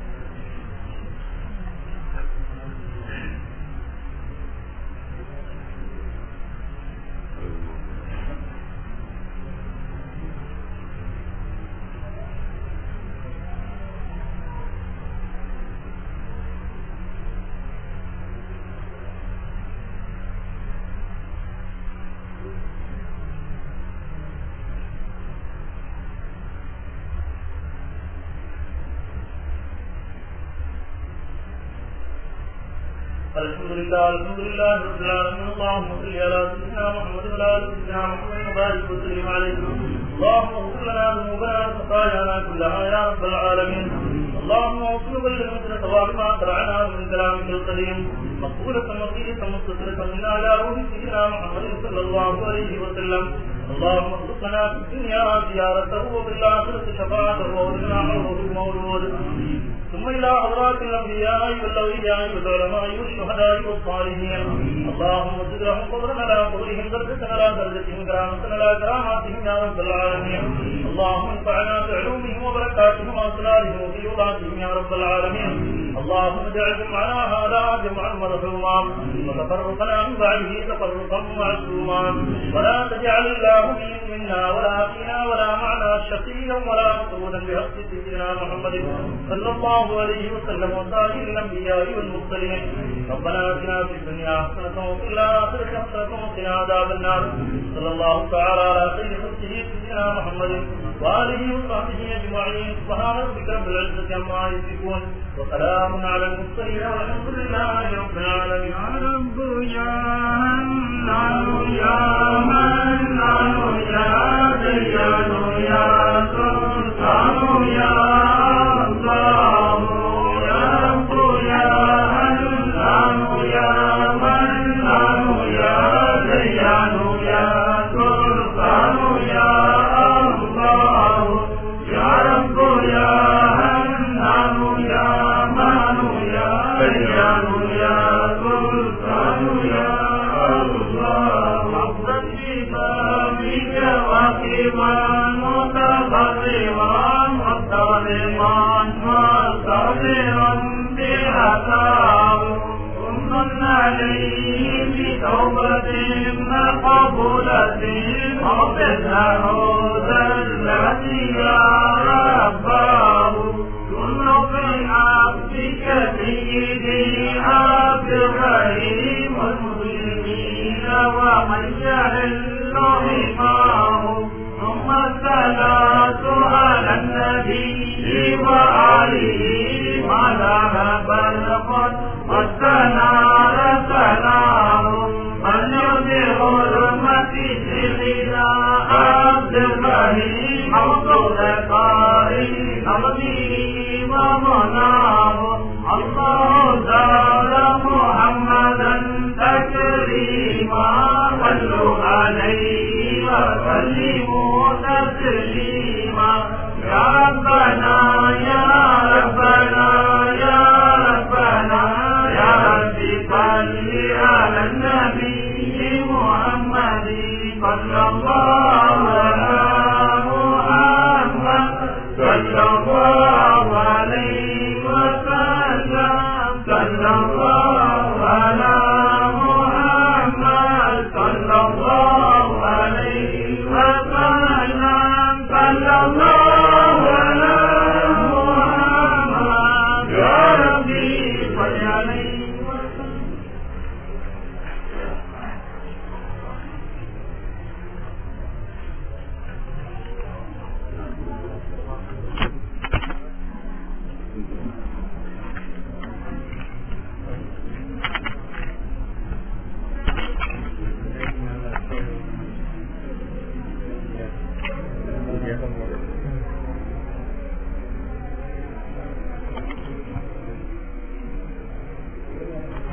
الحمد لله الحمد لله رب العالمين اللهم صل على سيدنا محمد وعلى ال سيدنا محمد وبارك وسلم عليه اللهم اغفر لنا ذنوبنا وخطايانا كلها يا رب العالمين اللهم اغفر لنا مثل ثواب ما قرأنا من كلامك القديم مقبولة وصية مستقرة منا على روح سيدنا محمد صلى الله عليه وسلم اللهم ارزقنا في الدنيا زيارته وفي الآخرة شفاعته وولنا حوله المولود ثم إلى حضرات الأنبياء والأولياء والعلماء والشهداء والصالحين اللهم زد لهم قدرا على قدرهم درجة على درجتهم كرامة على كراماتهم يا رب العالمين اللهم انفعنا بعلومهم وبركاتهم وأسرارهم وفي ولاتهم يا رب العالمين اللهم اجعل جمعنا هذا جمعا مرحوما وتفرقنا من بعده تفرقا معصوما ولا تجعل اللهم منا ولا فينا ولا معنا شقيا ولا مطرودا بحق سيدنا محمد صلى الله عليه وسلم وسائر الانبياء والمرسلين ربنا اتنا في الدنيا حسنه وفي الاخره حسنه وقنا عذاب النار صلى الله تعالى على خير خلقه سيدنا محمد واله وصحبه اجمعين سبحان ربك رب العزه عما يصفون وسلام على المرسلين والحمد لله رب العالمين يا رب يا منان يا منان يا ديان يا سلطان يا الله يا رب يا منان يا منان يا ديان يا سلطان يا الله يا رب يا منان يا من يا ديان يا سلطان يا الله بك وكيما متقدما مستظلما مستظلما بأثار ثم عليه بتوبة مقبولة اغفر له ذلتي يا رباه كل في عبدك سيدي عبد الرحيم والمسلمين ومن يهل بما الله عليه وسلم صلى الله على محمد يا ربي صل عليه وسلم Yeah.